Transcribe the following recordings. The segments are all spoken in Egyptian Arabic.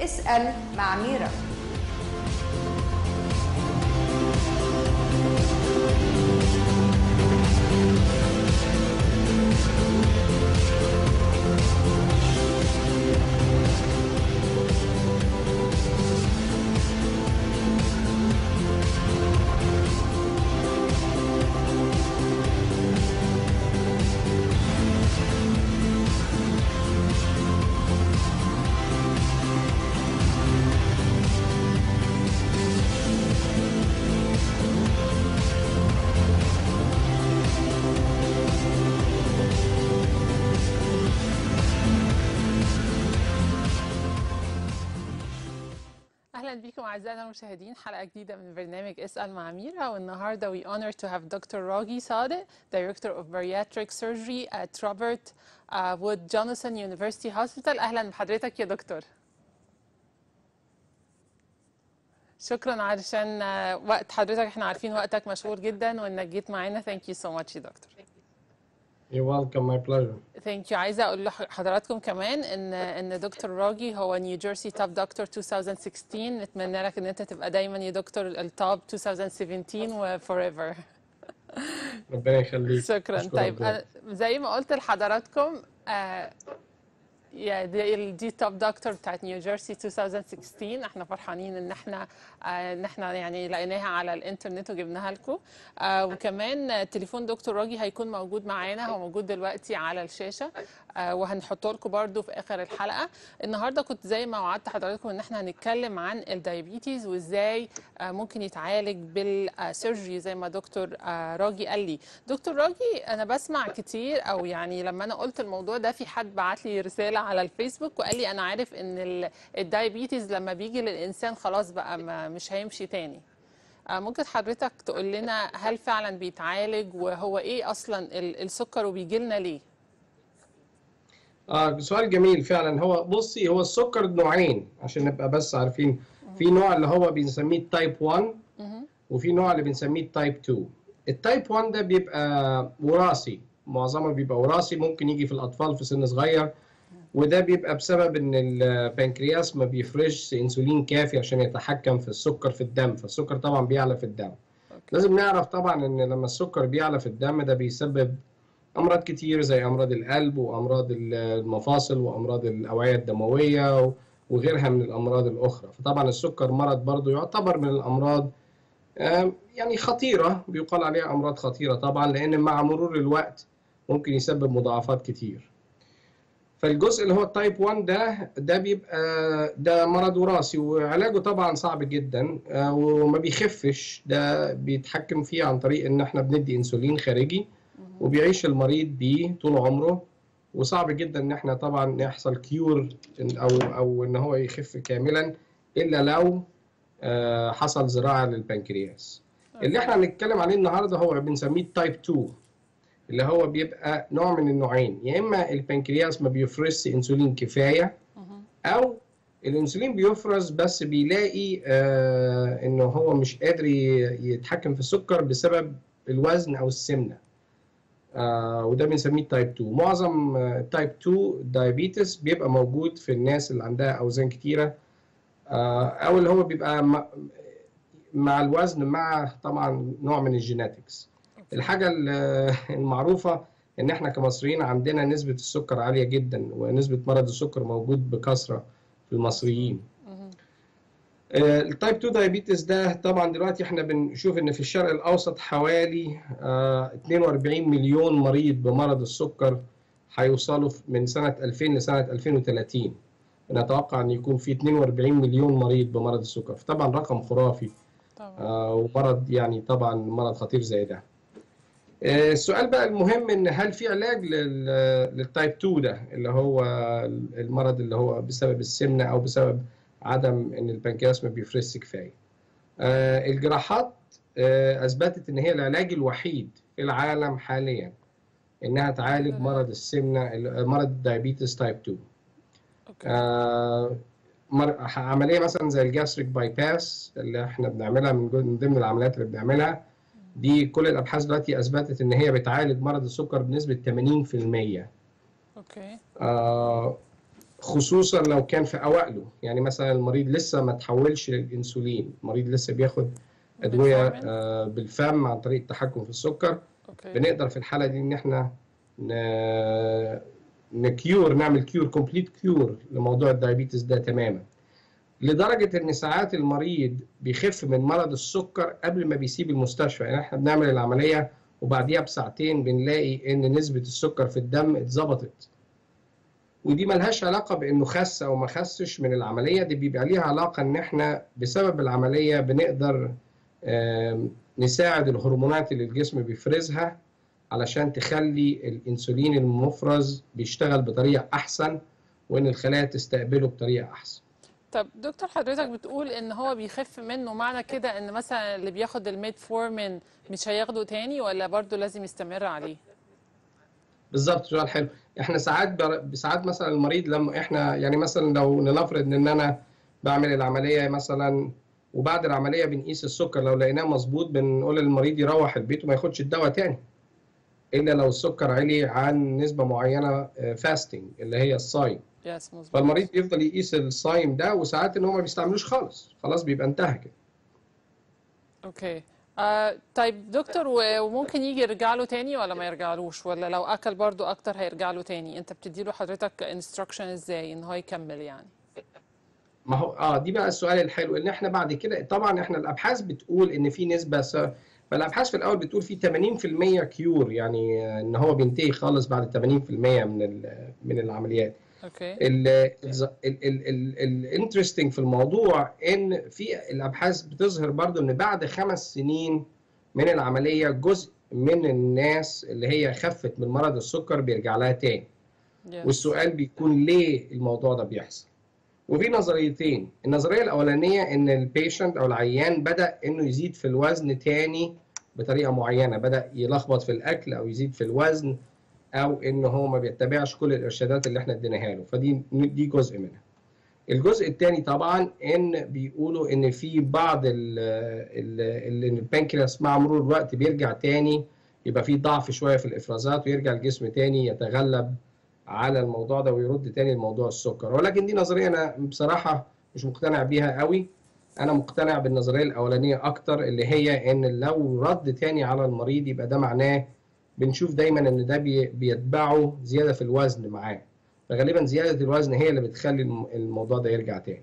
اسأل مع ميرا اهلا بكم اعزائنا المشاهدين حلقه جديده من برنامج اسال مع ميرا والنهارده we honor to have Dr. Ragi Sadeh Director of Bariatric Surgery at Robert uh, Wood Johnson University Hospital اهلا بحضرتك يا دكتور شكرا علشان آه، وقت حضرتك احنا عارفين وقتك مشغول جدا وانك جيت معانا thank you so much يا دكتور You're welcome, my pleasure. ثانك يو عايزه اقول لحضراتكم كمان ان ان دكتور راجي هو نيو جيرسي توب دكتور 2016 نتمنى لك ان انت تبقى دايما يا دكتور التوب 2017 وفور ايفر ربنا يخليك. شكرا أشكر طيب ربنا. أنا زي ما قلت لحضراتكم آه يا دي, دي توب دكتور بتاعت نيو جيرسي 2016 احنا فرحانين ان احنا آه ان احنا يعني لقيناها على الانترنت وجبناها لكم آه وكمان آه، تليفون دكتور راجي هيكون موجود معانا هو موجود دلوقتي على الشاشه آه وهنحطه لكم برده في اخر الحلقه النهارده كنت زي ما وعدت حضراتكم ان احنا هنتكلم عن الدايابيتيز وازاي آه ممكن يتعالج بالسيرجري زي ما دكتور آه راجي قال لي دكتور راجي انا بسمع كتير او يعني لما انا قلت الموضوع ده في حد بعت لي رساله على الفيسبوك وقال لي انا عارف ان ال- الدايابيتيز لما بيجي للانسان خلاص بقى ما مش هيمشي تاني آه، ممكن حضرتك تقول لنا هل فعلا بيتعالج وهو ايه اصلا ال- السكر وبيجي لنا ليه اه سؤال جميل فعلا هو بصي هو السكر نوعين عشان نبقى بس عارفين في نوع اللي هو بنسميه تايب 1 مهم. وفي نوع اللي بنسميه تايب 2 التايب 1 ده بيبقى وراثي معظمه بيبقى وراثي ممكن يجي في الاطفال في سن صغير وده بيبقى بسبب ان البنكرياس ما بيفرزش انسولين كافي عشان يتحكم في السكر في الدم فالسكر طبعا بيعلى في الدم لازم نعرف طبعا ان لما السكر بيعلى في الدم ده بيسبب امراض كتير زي امراض القلب وامراض المفاصل وامراض الاوعيه الدمويه وغيرها من الامراض الاخرى فطبعا السكر مرض برضو يعتبر من الامراض آم، يعني خطيره بيقال عليها امراض خطيره طبعا لان مع مرور الوقت ممكن يسبب مضاعفات كتير فالجزء اللي هو التايب 1 ده ده بيبقى ده مرض وراثي وعلاجه طبعا صعب جدا آه، وما بيخفش ده بيتحكم فيه عن طريق ان احنا بندي انسولين خارجي وبيعيش المريض بيه طول عمره وصعب جدا ان احنا طبعا يحصل كيور او او ان هو يخف كاملا الا لو آه، حصل زراعه للبنكرياس اللي احنا هنتكلم عليه النهارده هو بنسميه تايب 2 اللي هو بيبقى نوع من النوعين يا اما البنكرياس ما بيفرزش انسولين كفايه مهم. او الانسولين بيفرز بس بيلاقي آه انه هو مش قادر ي- يتحكم في السكر بسبب الوزن او السمنه آه وده بنسميه تايب 2 معظم تايب 2 دايابيتس بيبقى موجود في الناس اللي عندها اوزان كتيره آه او اللي هو بيبقى مع, مع الوزن مع طبعا نوع من الجيناتكس الحاجه ال- المعروفه ان احنا كمصريين عندنا نسبه السكر عاليه جدا ونسبه مرض السكر موجود بكثره في المصريين مهم. آه، التايب 2 دايابيتس ده طبعا دلوقتي احنا بنشوف ان في الشرق الاوسط حوالي آه، 42 مليون مريض بمرض السكر هيوصلوا في- من سنه 2000 لسنه 2030 نتوقع ان يكون في 42 مليون مريض بمرض السكر فطبعا رقم خرافي طبعا آه، ومرض يعني طبعا مرض خطير زي ده آه، السؤال بقى المهم ان هل في علاج لل- للتايب 2 ده اللي هو المرض اللي هو بسبب السمنه او بسبب عدم ان البنكرياس ما بيفرزش كفايه آه، الجراحات آه، اثبتت ان هي العلاج الوحيد في العالم حاليا انها تعالج مرض السمنه مرض الدايابيتس تايب 2 اوكي آه، مر- عمليه مثلا زي الجاستريك باي باس اللي احنا بنعملها من جو- من ضمن العمليات اللي بنعملها دي كل الابحاث دلوقتي اثبتت ان هي بتعالج مرض السكر بنسبه 80% اوكي آه خصوصا لو كان في اوائله يعني مثلا المريض لسه ما تحولش للانسولين المريض لسه بياخد ادويه بالفعل. آه، بالفم عن طريق التحكم في السكر اوكي بنقدر في الحاله دي ان احنا ن- نكيور نعمل كيور كومبليت كيور لموضوع الدايابيتس ده تماما لدرجه ان ساعات المريض بيخف من مرض السكر قبل ما بيسيب المستشفى يعني احنا بنعمل العمليه وبعديها بساعتين بنلاقي ان نسبه السكر في الدم اتظبطت ودي ملهاش علاقه بانه خس او ما خسش من العمليه دي بيبقى ليها علاقه ان احنا بسبب العمليه بنقدر آم، نساعد الهرمونات اللي الجسم بيفرزها علشان تخلي الانسولين المفرز بيشتغل بطريقه احسن وان الخلايا تستقبله بطريقه احسن طب دكتور حضرتك بتقول ان هو بيخف منه معنى كده ان مثلا اللي بياخد الميتفورمين مش هياخده تاني ولا برضه لازم يستمر عليه بالظبط سؤال حلو احنا ساعات بر... ساعات مثلا المريض لما احنا يعني مثلا لو نفرض ان انا بعمل العمليه مثلا وبعد العمليه بنقيس السكر لو لقيناه مظبوط بنقول للمريض يروح البيت وما ياخدش الدواء تاني الا لو السكر علي عن نسبه معينه فاستنج اللي هي الصايم يس مظبوط فالمريض يفضل يقيس الصايم ده وساعات ان هو ما بيستعملوش خالص خلاص بيبقى انتهى كده اوكي آه طيب دكتور و- وممكن يجي يرجع له تاني ولا ما يرجعلوش ولا لو اكل برضو اكتر هيرجع له تاني انت بتدي له حضرتك انستراكشن ازاي ان هو يكمل يعني ما هو اه دي بقى السؤال الحلو ان احنا بعد كده طبعا احنا الابحاث بتقول ان في نسبه س... فالابحاث في الاول بتقول في 80% كيور يعني آه، ان هو بينتهي خالص بعد 80% من ال... من العمليات اوكي الانترستنج في الموضوع ان في الابحاث بتظهر برضو ان بعد خمس سنين من العمليه جزء من الناس اللي هي خفت من مرض السكر بيرجع لها تاني يس والسؤال بيكون ليه الموضوع ده بيحصل وفي نظريتين النظريه الاولانيه ان البيشنت او العيان بدا انه يزيد في الوزن تاني بطريقه معينه بدا يلخبط في الاكل او يزيد في الوزن او ان هو ما بيتبعش كل الارشادات اللي احنا اديناها له فدي دي جزء منها الجزء الثاني طبعا ان بيقولوا ان في بعض ال ال ال البنكرياس مع مرور الوقت بيرجع تاني يبقى في ضعف شويه في الافرازات ويرجع الجسم تاني يتغلب على الموضوع ده ويرد تاني لموضوع السكر ولكن دي نظريه انا بصراحه مش مقتنع بيها قوي انا مقتنع بالنظريه الاولانيه اكتر اللي هي ان لو رد تاني على المريض يبقى ده معناه بنشوف دايما ان ده بي- بيتبعه زياده في الوزن معاه فغالبا زياده الوزن هي اللي بتخلي الم- الموضوع ده يرجع تاني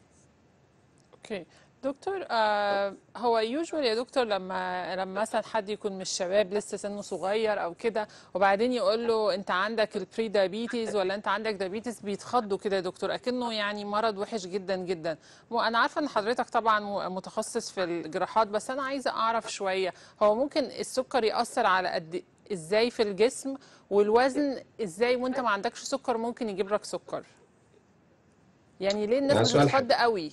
اوكي دكتور آه هو يوجوال يا دكتور لما لما مثلا حد يكون من الشباب لسه سنه صغير او كده وبعدين يقول له انت عندك البري دايابيتيز ولا انت عندك دايابيتيز بيتخضوا كده يا دكتور اكنه يعني مرض وحش جدا جدا وانا عارفه ان حضرتك طبعا م- متخصص في الجراحات بس انا عايزه اعرف شويه هو ممكن السكر ياثر على قد ازاي في الجسم والوزن ازاي وانت ما عندكش سكر ممكن يجيب لك سكر يعني ليه ده الناس سؤال بتتخض قوي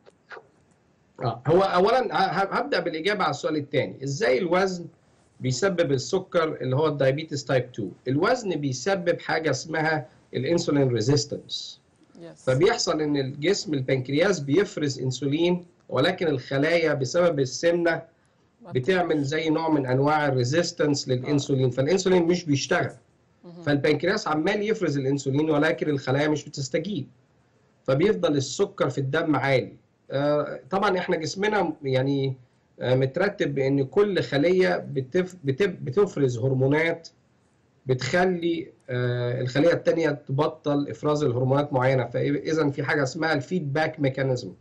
اه هو اولا ه- هبدا بالاجابه على السؤال الثاني ازاي الوزن بيسبب السكر اللي هو الدايابيتس تايب 2 الوزن بيسبب حاجه اسمها الانسولين ريزيستنس يس فبيحصل ان الجسم البنكرياس بيفرز انسولين ولكن الخلايا بسبب السمنه بتعمل زي نوع من انواع الريزيستنس للانسولين فالانسولين مش بيشتغل فالبنكرياس عمال يفرز الانسولين ولكن الخلايا مش بتستجيب فبيفضل السكر في الدم عالي آه، طبعا احنا جسمنا يعني آه، مترتب بان كل خليه بتف بتف بتفرز هرمونات بتخلي آه، الخليه الثانيه تبطل افراز الهرمونات معينه فاذا في حاجه اسمها الفيدباك ميكانيزم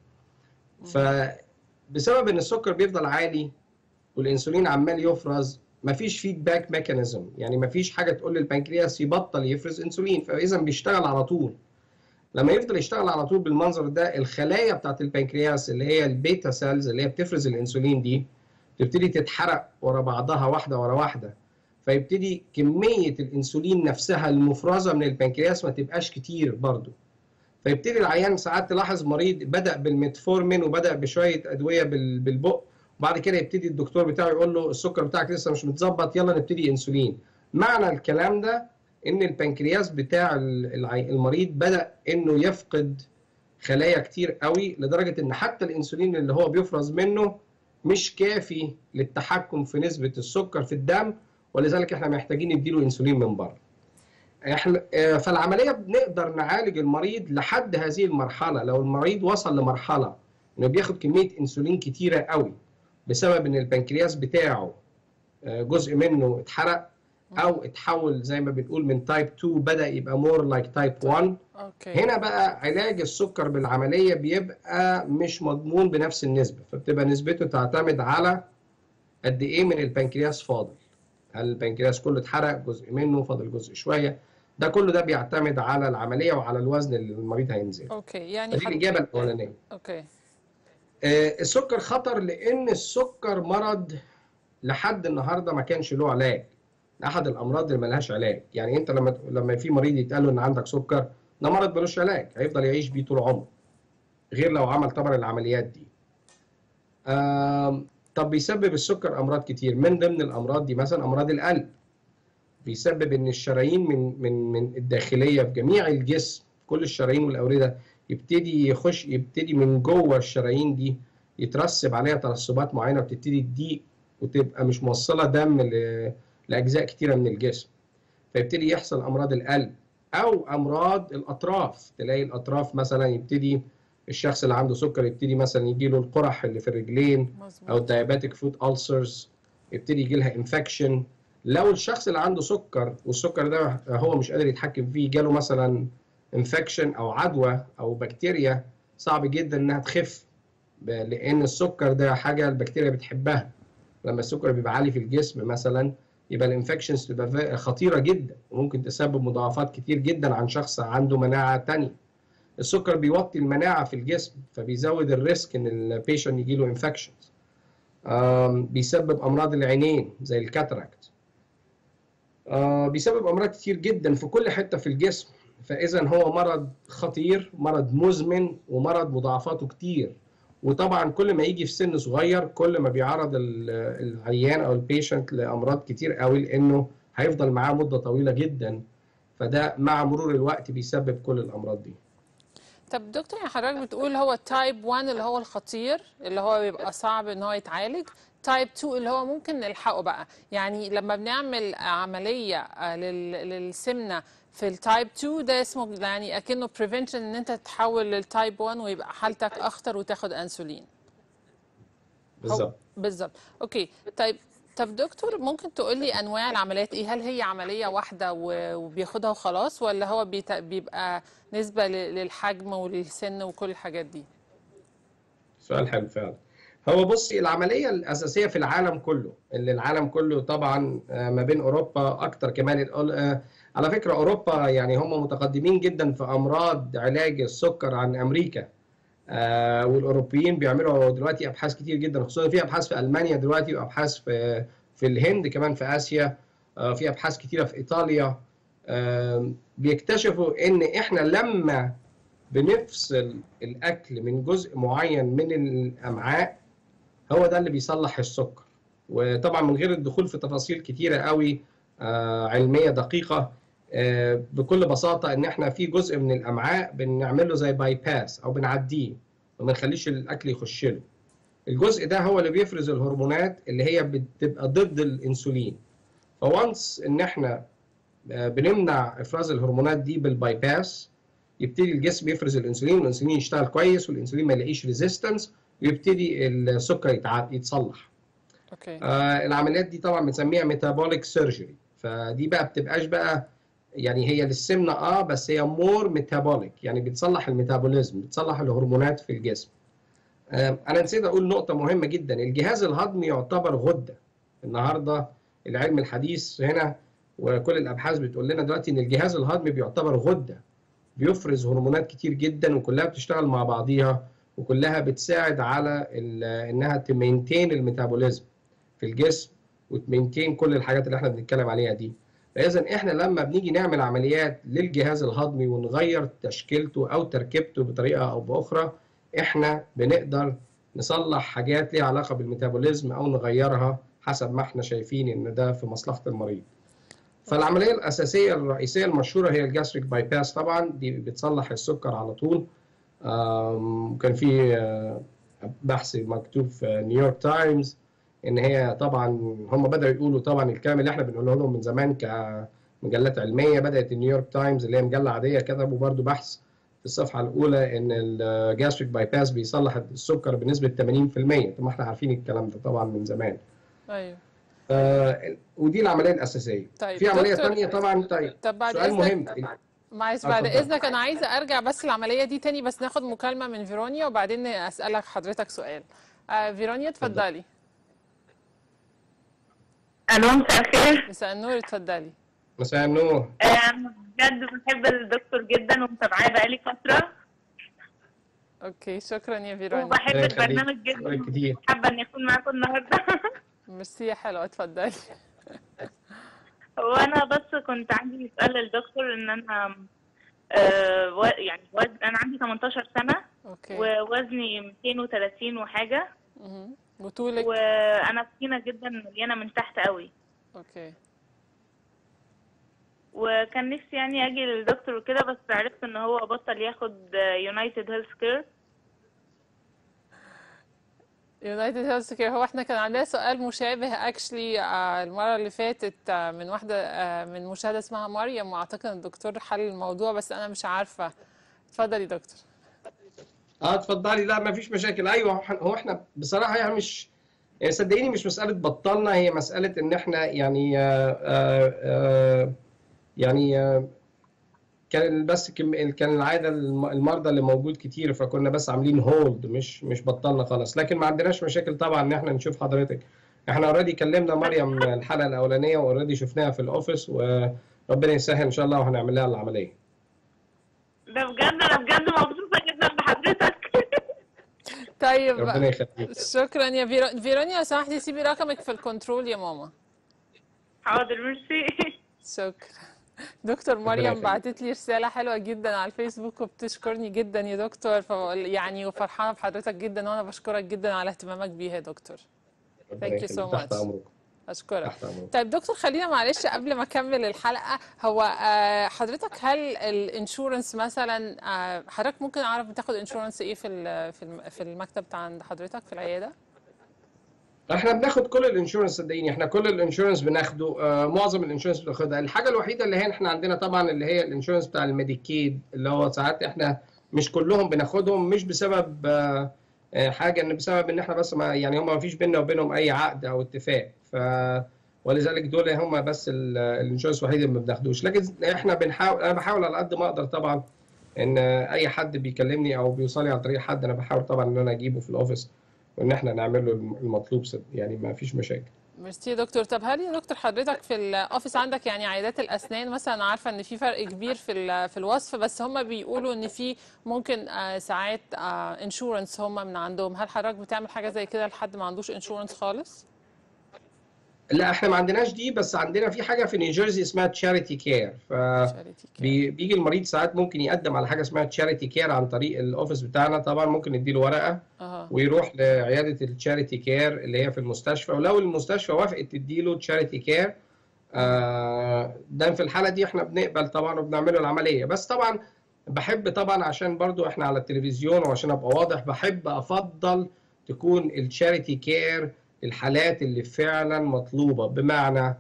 فبسبب ان السكر بيفضل عالي والانسولين عمال يفرز مفيش فيدباك ميكانيزم يعني مفيش حاجه تقول للبنكرياس يبطل يفرز انسولين فاذا بيشتغل على طول لما يفضل يشتغل على طول بالمنظر ده الخلايا بتاعت البنكرياس اللي هي البيتا سيلز اللي هي بتفرز الانسولين دي تبتدي تتحرق ورا بعضها واحده ورا واحده فيبتدي كميه الانسولين نفسها المفرزه من البنكرياس ما تبقاش كتير برضو فيبتدي العيان ساعات تلاحظ مريض بدا بالميتفورمين وبدا بشويه ادويه بال- بالبق وبعد كده يبتدي الدكتور بتاعه يقول له السكر بتاعك لسه مش متظبط يلا نبتدي انسولين معنى الكلام ده ان البنكرياس بتاع ال- العي- المريض بدا انه يفقد خلايا كتير قوي لدرجه ان حتى الانسولين اللي هو بيفرز منه مش كافي للتحكم في نسبه السكر في الدم ولذلك احنا محتاجين نديله انسولين من بره احنا آه، فالعمليه بنقدر نعالج المريض لحد هذه المرحله لو المريض وصل لمرحله انه بياخد كميه انسولين كتيره قوي بسبب ان البنكرياس بتاعه آه، جزء منه اتحرق او اتحول زي ما بنقول من تايب 2 بدا يبقى مور لايك تايب 1 اوكي هنا بقى علاج السكر بالعمليه بيبقى مش مضمون بنفس النسبه فبتبقى نسبته تعتمد على قد ايه من البنكرياس فاضل هل البنكرياس كله اتحرق جزء منه فاضل جزء شويه ده كله ده بيعتمد على العمليه وعلى الوزن اللي المريض هينزله اوكي يعني فدي حد- الاجابه الاولانيه اوكي آه، السكر خطر لان السكر مرض لحد النهارده ما كانش له علاج احد الامراض اللي ملهاش علاج يعني انت لما لما في مريض يتقال له ان عندك سكر ده مرض ملوش علاج هيفضل يعيش بيه طول عمره غير لو عمل طبعا العمليات دي آم، طب بيسبب السكر امراض كتير من ضمن الامراض دي مثلا امراض القلب بيسبب ان الشرايين من من من الداخليه في جميع الجسم كل الشرايين والاورده يبتدي يخش يبتدي من جوه الشرايين دي يترسب عليها ترسبات معينه وتبتدي تضيق وتبقى مش موصله دم ل- لاجزاء كتيره من الجسم فيبتدي يحصل امراض القلب او امراض الاطراف تلاقي الاطراف مثلا يبتدي الشخص اللي عنده سكر يبتدي مثلا يجي له القرح اللي في الرجلين او مظبوط الدايابيتك فوت ألسرز يبتدي يجي لها انفكشن لو الشخص اللي عنده سكر والسكر ده هو مش قادر يتحكم فيه جاله مثلا انفكشن او عدوى او بكتيريا صعب جدا انها تخف ب- لان السكر ده حاجه البكتيريا بتحبها لما السكر بيبقى عالي في الجسم مثلا يبقى الانفكشنز تبقى فا- خطيره جدا وممكن تسبب مضاعفات كتير جدا عن شخص عنده مناعه تانية السكر بيوطي المناعه في الجسم فبيزود الريسك ان البيشنت يجي له انفكشنز بيسبب امراض العينين زي الكاتراكت آه، بيسبب امراض كتير جدا في كل حته في الجسم فاذا هو مرض خطير مرض مزمن ومرض مضاعفاته كتير وطبعا كل ما يجي في سن صغير كل ما بيعرض ال- العيان او البيشنت لامراض كتير قوي لانه هيفضل معاه مده طويله جدا فده مع مرور الوقت بيسبب كل الامراض دي طب دكتور يعني حضرتك بتقول هو تايب 1 اللي هو الخطير اللي هو بيبقى صعب ان هو يتعالج تايب 2 اللي هو ممكن نلحقه بقى يعني لما بنعمل عملية آه، لل- للسمنة في التايب 2 ده اسمه يعني اكنه بريفنشن ان انت تتحول للتايب 1 ويبقى حالتك اخطر وتاخد انسولين بالظبط بالظبط اوكي طيب طب دكتور ممكن تقول لي انواع العمليات ايه هل هي عمليه واحده و- وبياخدها وخلاص ولا هو بيت- بيبقى نسبه ل- للحجم وللسن وكل الحاجات دي سؤال حلو فعلا هو بصي العملية الأساسية في العالم كله اللي العالم كله طبعا آه، ما بين أوروبا أكتر كمان الأول- آه، على فكرة أوروبا يعني هم متقدمين جدا في أمراض علاج السكر عن أمريكا آه، والأوروبيين بيعملوا دلوقتي أبحاث كتير جدا خصوصا في أبحاث في ألمانيا دلوقتي وأبحاث في في الهند كمان في آسيا آه، في أبحاث كتيرة في إيطاليا آه، بيكتشفوا إن إحنا لما بنفصل الاكل من جزء معين من الامعاء هو ده اللي بيصلح السكر وطبعا من غير الدخول في تفاصيل كتيره قوي آه، علميه دقيقه آه، بكل بساطه ان احنا في جزء من الامعاء بنعمل له زي باي باس او بنعديه وما نخليش الاكل يخش له الجزء ده هو اللي بيفرز الهرمونات اللي هي بتبقى ضد الانسولين فوانس ان احنا آه، بنمنع افراز الهرمونات دي بالباي باس يبتدي الجسم يفرز الانسولين والانسولين يشتغل كويس والانسولين ما يلاقيش ريزيستنس ويبتدي السكر يتع- يتصلح اوكي آه العمليات دي طبعا بنسميها ميتابوليك سيرجري فدي بقى بتبقاش بقى يعني هي للسمنه اه بس هي مور ميتابوليك يعني بتصلح الميتابوليزم بتصلح الهرمونات في الجسم آه انا نسيت اقول نقطه مهمه جدا الجهاز الهضمي يعتبر غده النهارده العلم الحديث هنا وكل الابحاث بتقول لنا دلوقتي ان الجهاز الهضمي بيعتبر غده بيفرز هرمونات كتير جدا وكلها بتشتغل مع بعضيها وكلها بتساعد على ال- انها تمينتين الميتابوليزم في الجسم وتمينتين كل الحاجات اللي احنا بنتكلم عليها دي فاذا احنا لما بنيجي نعمل عمليات للجهاز الهضمي ونغير تشكيلته او تركيبته بطريقه او باخرى احنا بنقدر نصلح حاجات ليها علاقه بالميتابوليزم او نغيرها حسب ما احنا شايفين ان ده في مصلحه المريض فالعمليه الاساسيه الرئيسيه المشهوره هي الجاستريك باي باس طبعا دي بتصلح السكر على طول آم، كان في آه، بحث مكتوب في نيويورك تايمز ان هي طبعا هم بداوا يقولوا طبعا الكلام اللي احنا بنقوله لهم من زمان ك مجلات علميه بدات النيويورك تايمز اللي هي مجله عاديه كتبوا برضو بحث في الصفحه الاولى ان الجاستريك باي باس بيصلح السكر بنسبه 80% طب ما احنا عارفين الكلام ده طبعا من زمان ايوه آه ودي العمليه الاساسيه طيب في عمليه دكتور- ثانيه طبعا طيب طب بعد سؤال مهم اذنك معلش آه، بعد اتفضل. اذنك انا عايزه ارجع بس العمليه دي تاني بس ناخد مكالمه من فيرونيا وبعدين اسالك حضرتك سؤال آه فيرونيا اتفضلي الو مساء الخير مساء النور اتفضلي مساء النور انا بجد بحب الدكتور جدا ومتابعاه بقالي فتره اوكي شكرا يا فيرونيا وبحب الله يخليك. البرنامج شكراً جدا كتير حابه اني اكون معاكم النهارده ميرسي يا حلوه اتفضلي وانا بس كنت عندي سؤال للدكتور ان انا آه و- يعني وزن انا عندي 18 سنه اوكي ووزني 230 وحاجه مهم. وطولك وانا تخينه جدا مليانه من تحت قوي اوكي وكان نفسي يعني اجي للدكتور وكده بس عرفت ان هو بطل ياخد يونايتد هيلث كير يونايتد هيلث كير هو احنا كان عندنا سؤال مشابه اكشلي المره اللي فاتت آه، من واحده آه، من مشاهده اسمها مريم واعتقد ان الدكتور حل الموضوع بس انا مش عارفه اتفضلي دكتور اه اتفضلي لا ما فيش مشاكل ايوه هو إحنا- هو احنا بصراحه يعني مش يعني صدقيني مش مساله بطلنا هي مساله ان احنا يعني آه آه آه يعني آه كان بس كم كان العاده الم- المرضى اللي موجود كتير فكنا بس عاملين هولد مش مش بطلنا خلاص لكن ما عندناش مشاكل طبعا ان احنا نشوف حضرتك احنا اوريدي كلمنا مريم الحلقه الاولانيه واوريدي شفناها في الاوفيس وربنا يسهل ان شاء الله وهنعمل لها العمليه ده بجد انا بجد مبسوطه جدا بحضرتك طيب ربنا يخليك شكرا يا فيرو... فيرونيا لو سمحتي سيبي رقمك في الكنترول يا ماما حاضر ميرسي شكرا دكتور مريم يخليك. بعتت لي رسالة حلوة جدا على الفيسبوك وبتشكرني جدا يا دكتور فبقول يعني وفرحانة بحضرتك جدا وانا بشكرك جدا على اهتمامك بيها يا دكتور ربنا Thank you so يخليك. تحت much. امرك اشكرك تحت امرك طيب دكتور خلينا معلش قبل ما اكمل الحلقة هو آه، حضرتك هل الانشورنس مثلا آه، حضرتك ممكن اعرف بتاخد انشورنس ايه في ال- في الم- في المكتب بتاع عند حضرتك في العيادة؟ احنا بناخد كل الانشورنس صدقيني احنا كل الانشورنس بناخده آه معظم الانشورنس بناخدها الحاجه الوحيده اللي هي احنا عندنا طبعا اللي هي الانشورنس بتاع الميديكيد اللي هو ساعات احنا مش كلهم بناخدهم مش بسبب آه آه، حاجه ان بسبب ان احنا بس ما يعني هم ما فيش بيننا وبينهم اي عقد او اتفاق ف ولذلك دول هم بس ال- الانشورنس الوحيد اللي ما بناخدوش لكن احنا بنحاول انا بحاول على قد ما اقدر طبعا ان آه، اي حد بيكلمني او بيوصل لي عن طريق حد انا بحاول طبعا ان انا اجيبه في الاوفيس وان احنا نعمل له المطلوب صد- يعني ما فيش مشاكل ميرسي يا دكتور طب هل يا دكتور حضرتك في الاوفيس عندك يعني عيادات الاسنان مثلا عارفه ان في فرق كبير في ال- في الوصف بس هم بيقولوا ان في ممكن آه، ساعات انشورنس هم من عندهم هل حضرتك بتعمل حاجه زي كده لحد ما عندوش انشورنس خالص لا احنا ما عندناش دي بس عندنا في حاجه في نيوجيرسي اسمها تشاريتي كير ف Charity care. بي- بيجي المريض ساعات ممكن يقدم على حاجه اسمها تشاريتي كير عن طريق الاوفيس بتاعنا طبعا ممكن نديله ورقه اها ويروح لعياده التشاريتي كير اللي هي في المستشفى ولو المستشفى وافقت تديله تشاريتي كير آه، ده في الحاله دي احنا بنقبل طبعا وبنعمله العمليه بس طبعا بحب طبعا عشان برضو احنا على التلفزيون وعشان ابقى واضح بحب افضل تكون التشاريتي كير الحالات اللي فعلا مطلوبه بمعنى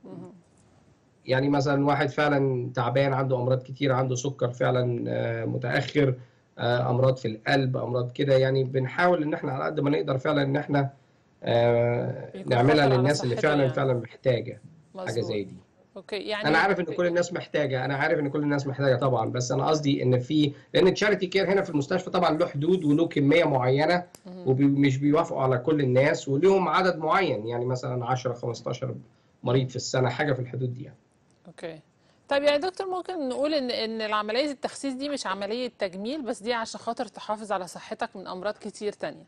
يعني مثلا واحد فعلا تعبان عنده امراض كتير عنده سكر فعلا آه، متاخر آه، امراض في القلب امراض كده يعني بنحاول ان احنا على قد ما نقدر فعلا ان احنا آه، يكون نعملها خطر على للناس اللي صحته فعلا يعني. فعلا محتاجه حاجه مظبوط زي دي اوكي يعني انا عارف ان كل الناس محتاجه انا عارف ان كل الناس محتاجه طبعا بس انا قصدي ان في لان التشاريتي كير هنا في المستشفى طبعا له حدود وله كميه معينه ومش بيوافقوا على كل الناس ولهم عدد معين يعني مثلا 10 15 مريض في السنه حاجه في الحدود دي يعني. اوكي طيب يعني دكتور ممكن نقول ان ان العمليه التخسيس دي مش عمليه تجميل بس دي عشان خاطر تحافظ على صحتك من امراض كتير تانية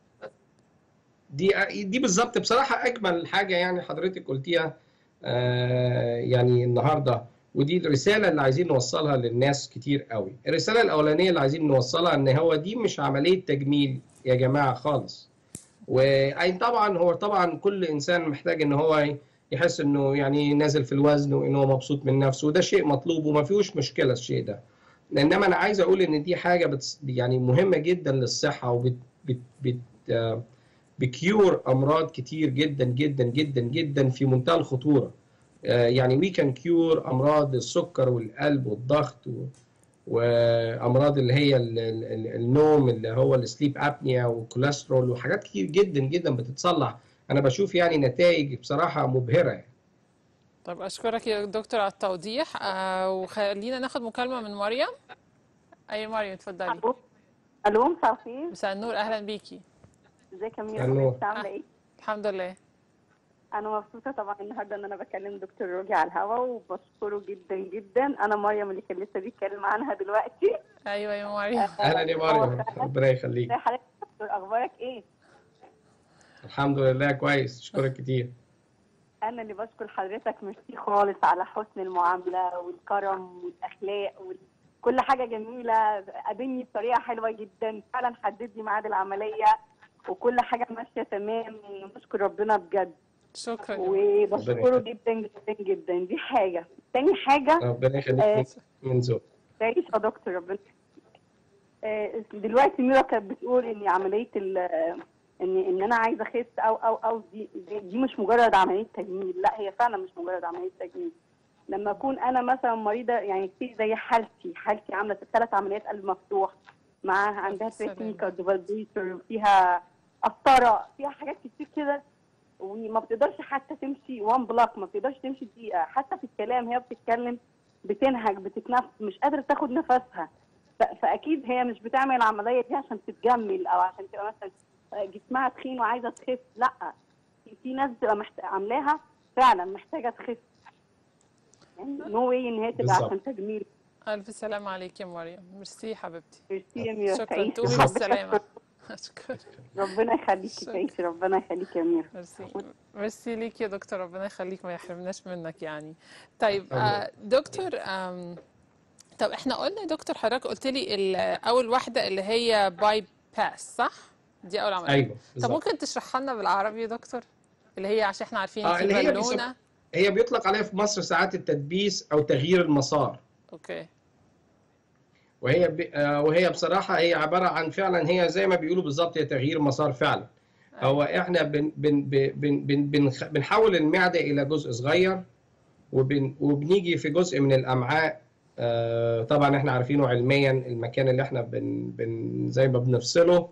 دي دي بالظبط بصراحه اجمل حاجه يعني حضرتك قلتيها آه يعني النهارده ودي الرساله اللي عايزين نوصلها للناس كتير قوي الرساله الاولانيه اللي عايزين نوصلها ان هو دي مش عمليه تجميل يا جماعه خالص واي طبعا هو طبعا كل انسان محتاج ان هو يحس انه يعني نازل في الوزن وانه هو مبسوط من نفسه وده شيء مطلوب وما فيهوش مشكله الشيء ده انما انا عايز اقول ان دي حاجه بتس يعني مهمه جدا للصحه وبت بت بت آه بكيور امراض كتير جدا جدا جدا جدا في منتهى الخطوره آه، يعني وي كان كيور امراض السكر والقلب والضغط و... وامراض اللي هي ال- ال- ال- النوم اللي هو السليب ابنيا والكوليسترول وحاجات كتير جدا جدا بتتصلح انا بشوف يعني نتائج بصراحه مبهره يعني. طب اشكرك يا دكتور على التوضيح آه وخلينا ناخد مكالمه من مريم اي مريم اتفضلي الو الو مساء الخير مساء النور اهلا بيكي ازيك يا الو. ميرا انت عامله ايه الحمد لله انا مبسوطه طبعا النهارده ان انا بكلم دكتور روجي على الهوا وبشكره جدا جدا انا مريم اللي كان لسه بيتكلم عنها دلوقتي ايوه يا مريم اهلا يا مريم ربنا يخليك ازي حضرتك يا دكتور اخبارك ايه الحمد لله كويس اشكرك كتير انا اللي بشكر حضرتك ميرسي خالص على حسن المعامله والكرم والاخلاق وكل حاجه جميله قابلني بطريقه حلوه جدا فعلا حدد لي ميعاد العمليه وكل حاجه ماشيه تمام بشكر ربنا بجد شكرا يا مريم. وبشكره جدا جدا جدا دي حاجه تاني حاجه ربنا يخليك من- من ذوق تعيش يا دكتور ربنا آه، دلوقتي ميرا كانت بتقول ان عمليه ال ان ان انا عايزه اخس او او او دي دي- دي مش مجرد عمليه تجميل لا هي فعلا مش مجرد عمليه تجميل لما اكون انا مثلا مريضه يعني في زي حالتي حالتي عامله ثلاث عمليات قلب مفتوح مع عندها سلام. تريتمي كارديوفالفيتر فيها قسطره فيها حاجات كتير كده وما بتقدرش حتى تمشي وان بلوك ما بتقدرش تمشي دقيقه حتى في الكلام هي بتتكلم بتنهج بتتنفس مش قادره تاخد نفسها ف- فاكيد هي مش بتعمل العمليه دي عشان تتجمل او عشان تبقى مثلا جسمها تخين وعايزه تخس لا في- في ناس بتبقى محت... عاملاها فعلا محتاجه تخس يعني نو واي ان هي تبقى بالظبط. عشان تجميل الف سلامه عليك يا مريم ميرسي حبيبتي ميرسي يا ميرا شكرا تعيشي. تقومي حبيت بالسلامه أشكر- اشكرك ربنا يخليكي شكرا. تعيشي ربنا يخليكي يا ميرا ميرسي ميرسي ليك يا دكتور ربنا يخليك ما يحرمناش منك يعني طيب طبعا. آه دكتور آم طب احنا قلنا يا دكتور حضرتك قلت لي ال- اول واحده اللي هي باي باس صح دي اول عمليه ايوه طب بالظبط ممكن تشرحها لنا بالعربي يا دكتور اللي هي عشان احنا عارفين آه، في اللي هي بالونه هي بيطلق عليها في مصر ساعات التدبيس او تغيير المسار اوكي وهي ب... آه، وهي بصراحه هي عباره عن فعلا هي زي ما بيقولوا بالظبط هي تغيير مسار فعلا هو احنا بن بن بن بن بن بنحول المعده الى جزء صغير وبن وبنيجي في جزء من الامعاء آه، طبعا احنا عارفينه علميا المكان اللي احنا بن بن زي ما بنفصله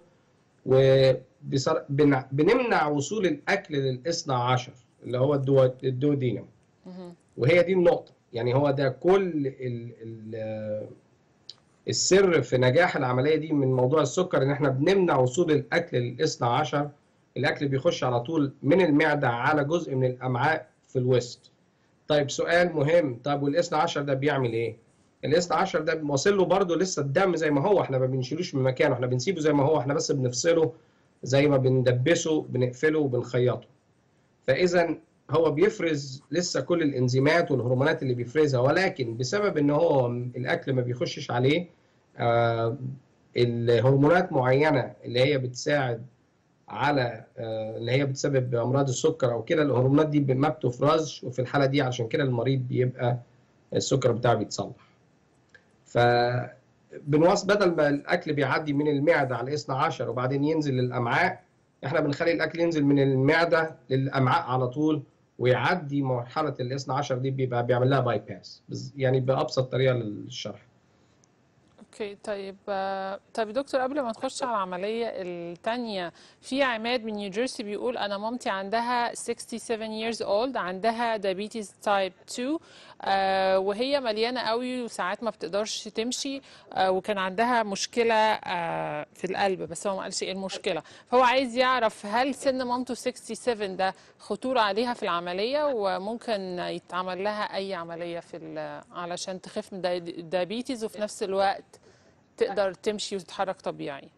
وبنمنع وصول الاكل للاثنى عشر اللي هو الدو الدودينم مهم. وهي دي النقطة يعني هو ده كل ال ال السر في نجاح العملية دي من موضوع السكر ان احنا بنمنع وصول الاكل للاثنى عشر الاكل بيخش على طول من المعدة على جزء من الامعاء في الوسط طيب سؤال مهم طيب والاثنى عشر ده بيعمل ايه الاثنى عشر ده واصل له برضه لسه الدم زي ما هو احنا ما بنشيلوش من مكانه احنا بنسيبه زي ما هو احنا بس بنفصله زي ما بندبسه بنقفله وبنخيطه فاذا هو بيفرز لسه كل الانزيمات والهرمونات اللي بيفرزها ولكن بسبب ان هو الاكل ما بيخشش عليه آه الهرمونات معينه اللي هي بتساعد على آه اللي هي بتسبب امراض السكر او كده الهرمونات دي ما بتفرزش وفي الحاله دي عشان كده المريض بيبقى السكر بتاعه بيتصلح ف بنوص بدل ما الاكل بيعدي من المعده على الاثنى عشر وبعدين ينزل للامعاء احنا بنخلي الاكل ينزل من المعده للامعاء على طول ويعدي مرحله الاثنى عشر دي بيبقى بيعمل لها باي باس يعني بابسط طريقه للشرح اوكي طيب آه، طيب يا دكتور قبل ما نخش على العملية التانية في عماد من نيوجيرسي بيقول أنا مامتي عندها 67 years old عندها diabetes type 2 آه وهي مليانة قوي وساعات ما بتقدرش تمشي آه وكان عندها مشكلة آه في القلب بس هو ما قالش ايه المشكلة فهو عايز يعرف هل سن مامته 67 ده خطورة عليها في العملية وممكن يتعمل لها أي عملية في ال- علشان تخف من الدايابيتيز وفي نفس الوقت تقدر تمشي وتتحرك طبيعي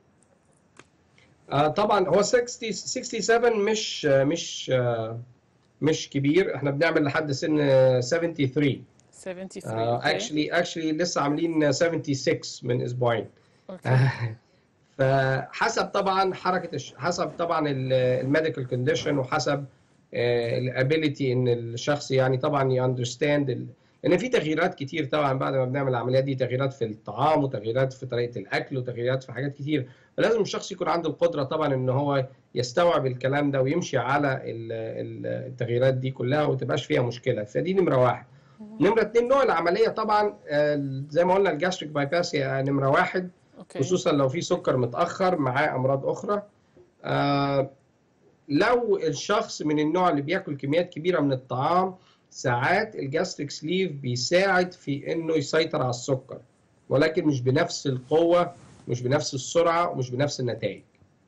آه طبعا هو 60 67 مش آه مش آه مش كبير احنا بنعمل لحد سن آه 73 73 اوكي اكشلي اكشلي لسه عاملين 76 من اسبوعين اوكي فحسب طبعا حركه الش... حسب طبعا الميديكال كونديشن وحسب الابيليتي ان الشخص يعني طبعا ياندرستاند ان في تغييرات كتير طبعا بعد ما بنعمل العمليات دي تغييرات في الطعام وتغييرات في طريقه الاكل وتغييرات في حاجات كتير فلازم الشخص يكون عنده القدره طبعا ان هو يستوعب الكلام ده ويمشي على ال- ال- التغييرات دي كلها وما تبقاش فيها مشكله فدي نمره واحد نمره اتنين نوع العمليه طبعا آه، زي ما قلنا الجاستريك بايباس هي نمره واحد اوكي خصوصا لو في سكر متاخر معاه امراض اخرى آه، لو الشخص من النوع اللي بياكل كميات كبيره من الطعام ساعات الجاستريك سليف بيساعد في انه يسيطر على السكر ولكن مش بنفس القوه مش بنفس السرعه ومش بنفس النتائج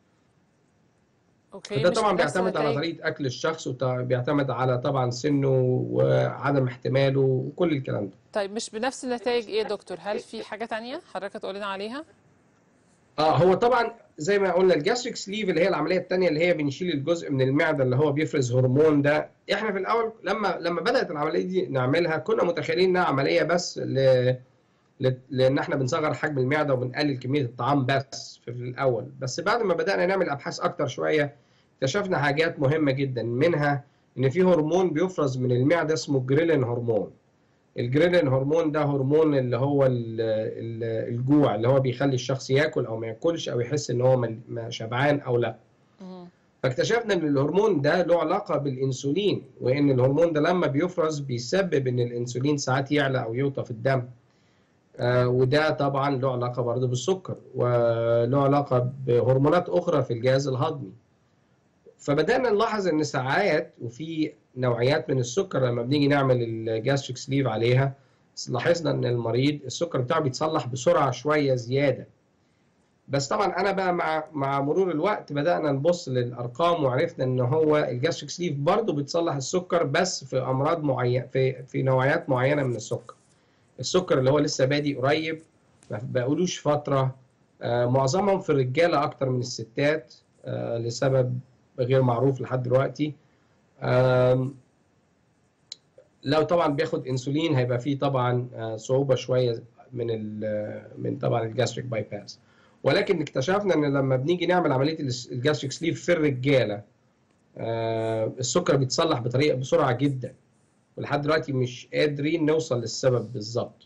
اوكي ده مش طبعا بنفس بيعتمد على النتائج. طريقه اكل الشخص وبيعتمد على طبعا سنه وعدم احتماله وكل الكلام ده طيب مش بنفس النتائج ايه يا دكتور هل في حاجه تانية حضرتك تقول لنا عليها اه هو طبعا زي ما قلنا الجاستريك سليف اللي هي العمليه الثانيه اللي هي بنشيل الجزء من المعده اللي هو بيفرز هرمون ده احنا في الاول لما لما بدات العمليه دي نعملها كنا متخيلين انها عمليه بس ل... ل... لان احنا بنصغر حجم المعده وبنقلل كميه الطعام بس في الاول بس بعد ما بدانا نعمل ابحاث اكتر شويه اكتشفنا حاجات مهمه جدا منها ان في هرمون بيفرز من المعده اسمه جريلين هرمون الجريلين هرمون ده هرمون اللي هو ال- ال- الجوع اللي هو بيخلي الشخص ياكل او ما ياكلش او يحس ان هو مل- ما شبعان او لا مم. فاكتشفنا ان الهرمون ده له علاقه بالانسولين وان الهرمون ده لما بيفرز بيسبب ان الانسولين ساعات يعلى او يوطى في الدم آه وده طبعا له علاقه برضه بالسكر وله علاقه بهرمونات اخرى في الجهاز الهضمي فبدانا نلاحظ ان ساعات وفي نوعيات من السكر لما بنيجي نعمل الجاستريك سليف عليها لاحظنا ان المريض السكر بتاعه بيتصلح بسرعه شويه زياده بس طبعا انا بقى مع مع مرور الوقت بدانا نبص للارقام وعرفنا ان هو الجاستريك سليف برضه بتصلح السكر بس في امراض معينه في في نوعيات معينه من السكر السكر اللي هو لسه بادي قريب ما بقولوش فتره آه معظمهم في الرجاله اكتر من الستات آه لسبب غير معروف لحد دلوقتي آم، لو طبعا بياخد انسولين هيبقى فيه طبعا آه، صعوبه شويه من ال- من طبعا الجاستريك باي باس ولكن اكتشفنا ان لما بنيجي نعمل عمليه الس- الجاستريك سليف في الرجاله آه، السكر بيتصلح بطريقه بسرعه جدا ولحد دلوقتي مش قادرين نوصل للسبب بالظبط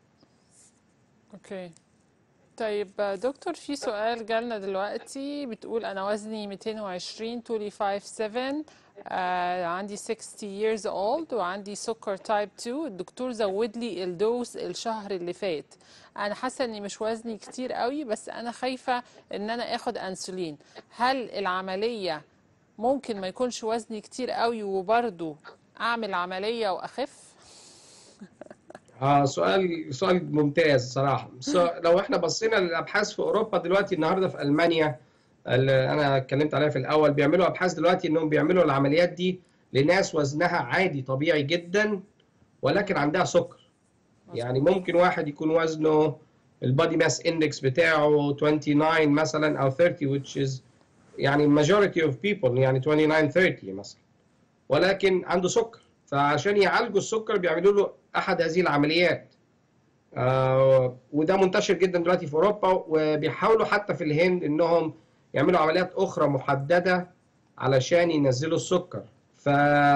اوكي طيب آه، دكتور في سؤال جالنا دلوقتي بتقول انا وزني 220 طولي 5'7 آه عندي 60 years old وعندي سكر تايب 2 الدكتور زود لي الدوز الشهر اللي فات انا حاسه اني مش وزني كتير قوي بس انا خايفه ان انا اخد انسولين هل العمليه ممكن ما يكونش وزني كتير قوي وبرضه اعمل عمليه واخف اه سؤال سؤال ممتاز صراحه سو لو احنا بصينا للابحاث في اوروبا دلوقتي النهارده في المانيا اللي انا اتكلمت عليها في الاول بيعملوا ابحاث دلوقتي انهم بيعملوا العمليات دي لناس وزنها عادي طبيعي جدا ولكن عندها سكر يعني ممكن واحد يكون وزنه البادي ماس اندكس بتاعه 29 مثلا او 30 which is يعني majority of people يعني 29 30 مثلا ولكن عنده سكر فعشان يعالجوا السكر بيعملوا له احد هذه العمليات آه وده منتشر جدا دلوقتي في اوروبا وبيحاولوا حتى في الهند انهم يعملوا عمليات اخرى محدده علشان ينزلوا السكر ف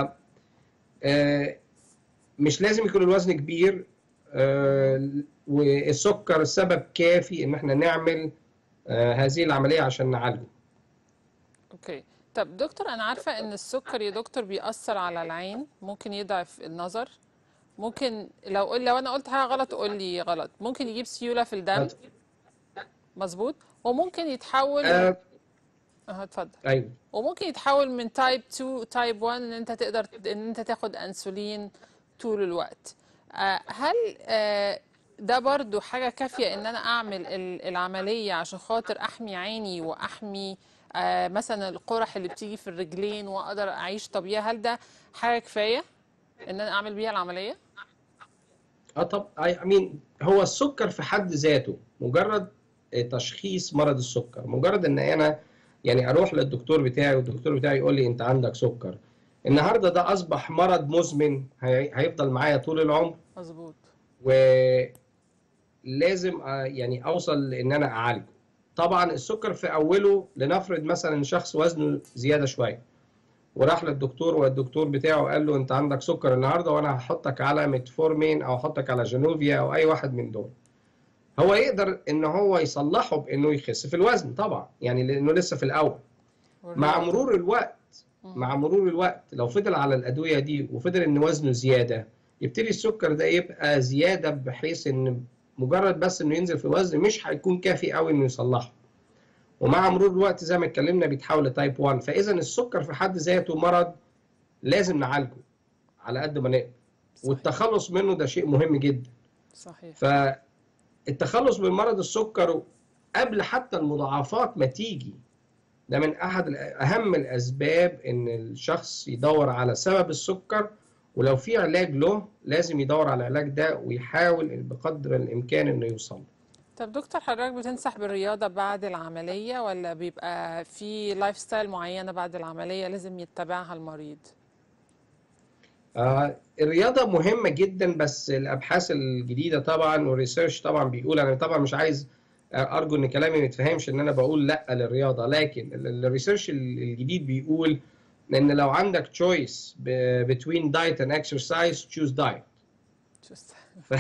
آه مش لازم يكون الوزن كبير آه والسكر سبب كافي ان احنا نعمل آه هذه العمليه عشان نعالجه اوكي طب دكتور انا عارفه ان السكر يا دكتور بيأثر على العين ممكن يضعف النظر ممكن لو قل لو انا قلت حاجه غلط قول لي غلط ممكن يجيب سيوله في الدم مظبوط وممكن يتحول آه اه اتفضل ايوه وممكن يتحول من تايب 2 تايب 1 ان انت تقدر ان انت تاخد انسولين طول الوقت آه، هل آه، ده برضو حاجة كافية ان انا اعمل ال- العملية عشان خاطر احمي عيني واحمي آه، مثلا القرح اللي بتيجي في الرجلين واقدر اعيش طبيعي هل ده حاجة كفاية ان انا اعمل بيها العملية اه طب اي مين هو السكر في حد ذاته مجرد تشخيص مرض السكر مجرد ان انا يعني اروح للدكتور بتاعي والدكتور بتاعي يقول لي انت عندك سكر النهارده ده اصبح مرض مزمن هي- هيفضل معايا طول العمر مظبوط ولازم آه، يعني اوصل لان انا اعالجه طبعا السكر في اوله لنفرض مثلا شخص وزنه زياده شويه وراح للدكتور والدكتور بتاعه قال له انت عندك سكر النهارده وانا هحطك على ميتفورمين او هحطك على جنوفيا او اي واحد من دول هو يقدر ان هو يصلحه بانه يخس في الوزن طبعا يعني لانه لسه في الاول مع مرور الوقت مع مرور الوقت لو فضل على الادويه دي وفضل ان وزنه زياده يبتدي السكر ده يبقى زياده بحيث ان مجرد بس انه ينزل في الوزن مش هيكون كافي قوي انه يصلحه ومع مرور الوقت زي ما اتكلمنا بيتحول لتايب 1 فاذا السكر في حد ذاته مرض لازم نعالجه على قد ما نقدر والتخلص منه ده شيء مهم جدا صحيح فالتخلص من مرض السكر قبل حتى المضاعفات ما تيجي ده من احد اهم الاسباب ان الشخص يدور على سبب السكر ولو في علاج له لازم يدور على العلاج ده ويحاول بقدر الامكان انه يوصل طب دكتور حضرتك بتنصح بالرياضة بعد العملية ولا بيبقى في لايف ستايل معينة بعد العملية لازم يتبعها المريض؟ آه الرياضة مهمة جدا بس الأبحاث الجديدة طبعا والريسيرش طبعا بيقول أنا طبعا مش عايز أرجو إن كلامي ما يتفهمش إن أنا بقول لأ للرياضة لكن الريسيرش الجديد بيقول إن لو عندك choice between diet and exercise choose diet. ف...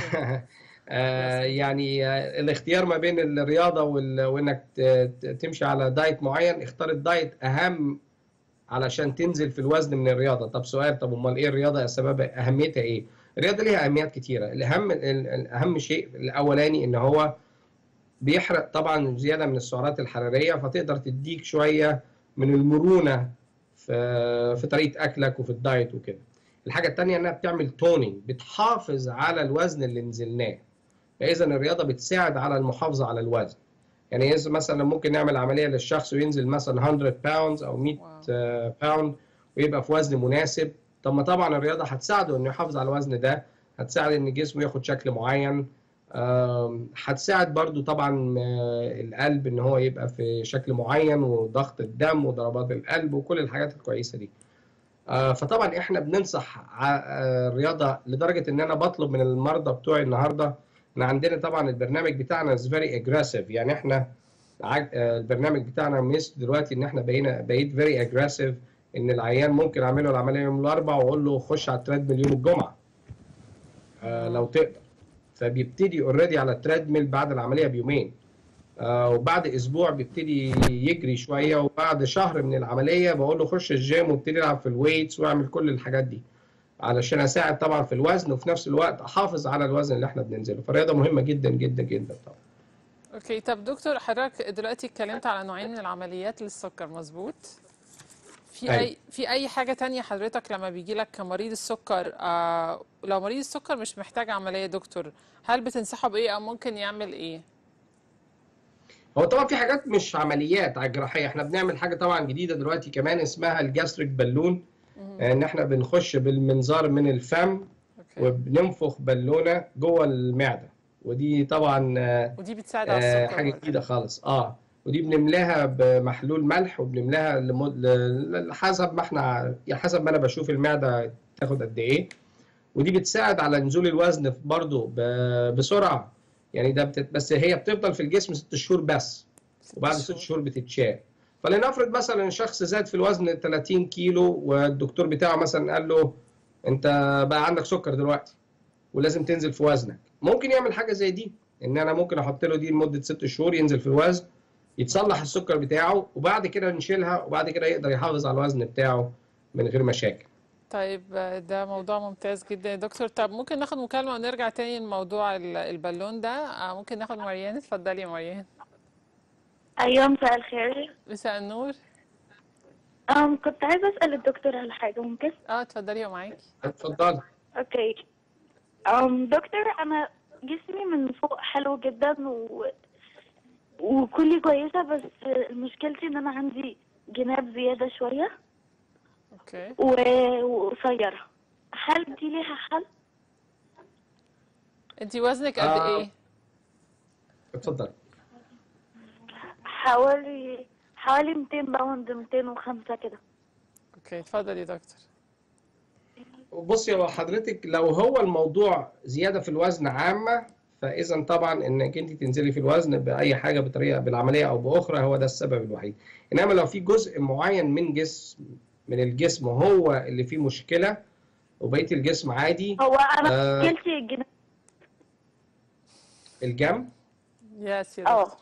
آه يعني آه الاختيار ما بين الرياضة وال... وإنك تمشي على دايت معين اختار الدايت أهم علشان تنزل في الوزن من الرياضه طب سؤال طب امال ايه الرياضه سبب اهميتها ايه الرياضه ليها اهميات كتيره الاهم الاهم شيء الاولاني ان هو بيحرق طبعا زياده من السعرات الحراريه فتقدر تديك شويه من المرونه في في طريقه اكلك وفي الدايت وكده الحاجه الثانيه انها بتعمل تونينج بتحافظ على الوزن اللي نزلناه فاذا الرياضه بتساعد على المحافظه على الوزن يعني مثلا ممكن نعمل عمليه للشخص وينزل مثلا 100 باوند او 100 باوند ويبقى في وزن مناسب طب ما طبعا الرياضه هتساعده انه يحافظ على الوزن ده هتساعد ان جسمه ياخد شكل معين هتساعد برضو طبعا القلب ان هو يبقى في شكل معين وضغط الدم وضربات القلب وكل الحاجات الكويسه دي فطبعا احنا بننصح الرياضه لدرجه ان انا بطلب من المرضى بتوعي النهارده احنا عندنا طبعا البرنامج بتاعنا از فيري اجريسيف يعني احنا البرنامج بتاعنا ميس دلوقتي ان احنا بقينا بقيت فيري اجريسيف ان العيان ممكن اعمله العمليه يوم الاربعاء واقول له خش على التريدميل يوم الجمعه آه لو تقدر فبيبتدي اوريدي على التريدميل بعد العمليه بيومين آه وبعد اسبوع بيبتدي يجري شويه وبعد شهر من العمليه بقول له خش الجيم وابتدي يلعب في الويتس واعمل كل الحاجات دي علشان اساعد طبعا في الوزن وفي نفس الوقت احافظ على الوزن اللي احنا بننزله فالرياضه مهمه جدا جدا جدا طبعا اوكي طب دكتور حضرتك دلوقتي اتكلمت على نوعين من العمليات للسكر مظبوط في أيوة. اي في اي حاجه تانية حضرتك لما بيجي لك كمريض السكر آه لو مريض السكر مش محتاج عمليه دكتور هل بتنصحه بايه او ممكن يعمل ايه هو طبعا في حاجات مش عمليات على الجراحيه احنا بنعمل حاجه طبعا جديده دلوقتي كمان اسمها الجاستريك بالون ان احنا بنخش بالمنظار من الفم اوكي وبننفخ بالونه جوه المعده ودي طبعا آه، ودي بتساعد على آه، السكر حاجه برضه. جديده خالص اه ودي بنملاها بمحلول ملح وبنملاها لمد... ل- حسب ما احنا يعني حسب ما انا بشوف المعده تاخد قد ايه ودي بتساعد على نزول الوزن برضه ب... بسرعه يعني ده بتت... بس هي بتفضل في الجسم ست شهور بس وبعد ست شهور بتتشال فلنفرض مثلا شخص زاد في الوزن 30 كيلو والدكتور بتاعه مثلا قال له انت بقى عندك سكر دلوقتي ولازم تنزل في وزنك ممكن يعمل حاجه زي دي ان انا ممكن احط له دي لمده ست شهور ينزل في الوزن يتصلح السكر بتاعه وبعد كده نشيلها وبعد كده يقدر يحافظ على الوزن بتاعه من غير مشاكل طيب آه، ده موضوع ممتاز جدا يا دكتور طب ممكن ناخد مكالمه ونرجع تاني لموضوع ال- البالون ده آه، ممكن ناخد مريان اتفضلي يا مريان أيوة مساء الخير مساء النور أم كنت عايزة أسأل الدكتور على حاجة ممكن؟ اه اتفضلي يا معاكي اتفضل أوكي أم دكتور أنا جسمي من فوق حلو جدا و... وكلي كويسة بس مشكلتي إن أنا عندي جناب زيادة شوية اوكي و... وقصيرة هل دي ليها حل؟ انت وزنك قد آه. ايه اتفضل حوالي حوالي 200 باوند 205 كده اوكي اتفضلي يا دكتور بصي هو حضرتك لو هو الموضوع زياده في الوزن عامه فاذا طبعا انك انت تنزلي في الوزن باي حاجه بطريقه بالعمليه او باخرى هو ده السبب الوحيد انما لو في جزء معين من جسم من الجسم هو اللي فيه مشكله وبقيه الجسم عادي هو انا آه. مشكلتي الجناب الجنب يس يا اه دكتور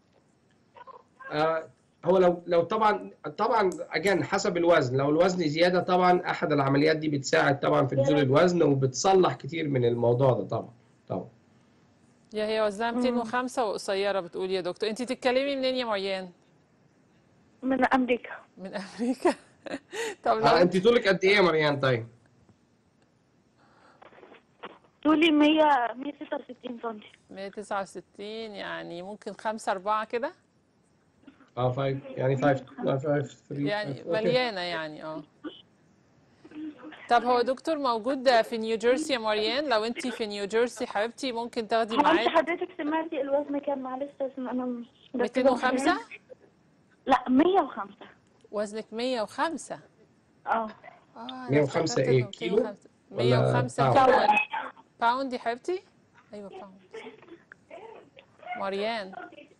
آه، هو لو لو طبعا طبعا اجان حسب الوزن لو الوزن زياده طبعا احد العمليات دي بتساعد طبعا في نزول الوزن وبتصلح كتير من الموضوع ده طبعا طبعا يا هي وزنها 205 وقصيره بتقول يا دكتور انت تتكلمي منين يا مريان من امريكا من امريكا طب لو آه انت طولك قد ايه يا مريان طيب؟ طولي 100 166 سم 169 يعني ممكن 5 4 كده اه 5 يعني 5 5 3 يعني مليانه يعني اه طب هو دكتور موجود في نيو جيرسي يا مريان لو انت في نيو جيرسي حبيبتي ممكن تاخدي هو انت معاك حضرتك سمعتي الوزن كام معلش عشان انا مش مركزة 205 لا 105 وزنك 105 اه اه أنا 105 افتكرت إيه، إنه كيلو 205. ولا 105 باوند؟ كيلو ولا- باوند يا حبيبتي ايوه باوند مريان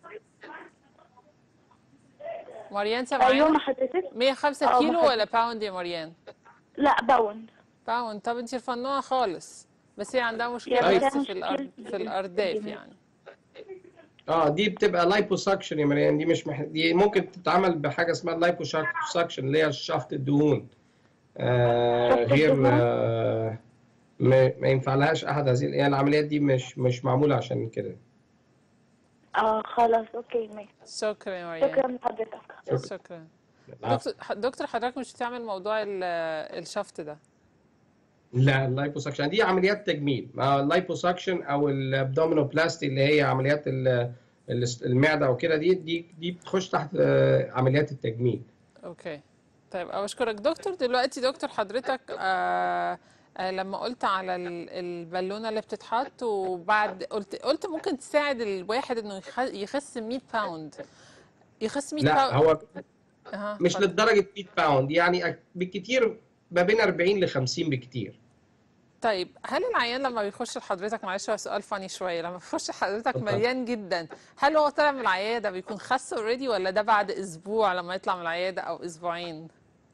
مريان ايوه سامعاني ما حضرتك 105 آه، كيلو بحب- ولا باوند يا مريان لا باوند باوند طب انت رفنوها خالص بس هي عندها مشكله يعني بس كان في الأرض مشكلة في الارداف الجناب. يعني اه دي بتبقى لايبوساكشن يا مريان دي مش مح... دي ممكن تتعمل بحاجه اسمها لايبوساكشن اللي هي شفط الدهون آه شفط غير الدهون؟ آه ما, ما ينفع لهاش احد هذه يعني العمليات دي مش مش معموله عشان كده اه خلاص اوكي ماشي شكرا يا مريان شكرا لحضرتك شكرا دكتور دكتور حضرتك مش بتعمل موضوع ال- الشفط ده لا اللايبوساكشن دي عمليات تجميل مع اللايبوساكشن او الابدومينوبلاستي اللي هي عمليات ال- ال- المعده او كده دي دي دي بتخش تحت آه، عمليات التجميل اوكي طيب اشكرك دكتور دلوقتي دكتور حضرتك آه آه لما قلت على ال- البالونه اللي بتتحط وبعد قلت قلت ممكن تساعد الواحد انه يخ- يخس 100 باوند يخس 100 لا باوند هو أها، مش اتفضل. لدرجه 100 باوند يعني أك- بالكتير ما بين 40 ل 50 بكتير طيب هل العيان لما بيخش لحضرتك معلش هو سؤال فاني شويه لما بيخش حضرتك اتفضل. مليان جدا هل هو طالع من العياده بيكون خس اوريدي ولا ده بعد اسبوع لما يطلع من العياده او اسبوعين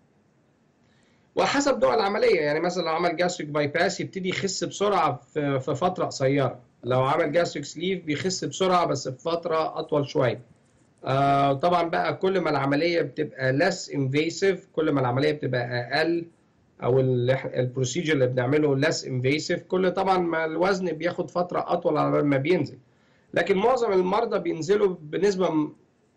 وحسب نوع العمليه يعني مثلا لو عمل جاستريك باي باس يبتدي يخس بسرعه في في فتره قصيره لو عمل جاستريك سليف بيخس بسرعه بس في فتره اطول شويه آه طبعا بقى كل ما العمليه بتبقى less invasive كل ما العمليه بتبقى اقل او البروسيجر اللي بنعمله less invasive كل طبعا ما الوزن بياخد فتره اطول على ما بينزل لكن معظم المرضى بينزلوا بنسبه م-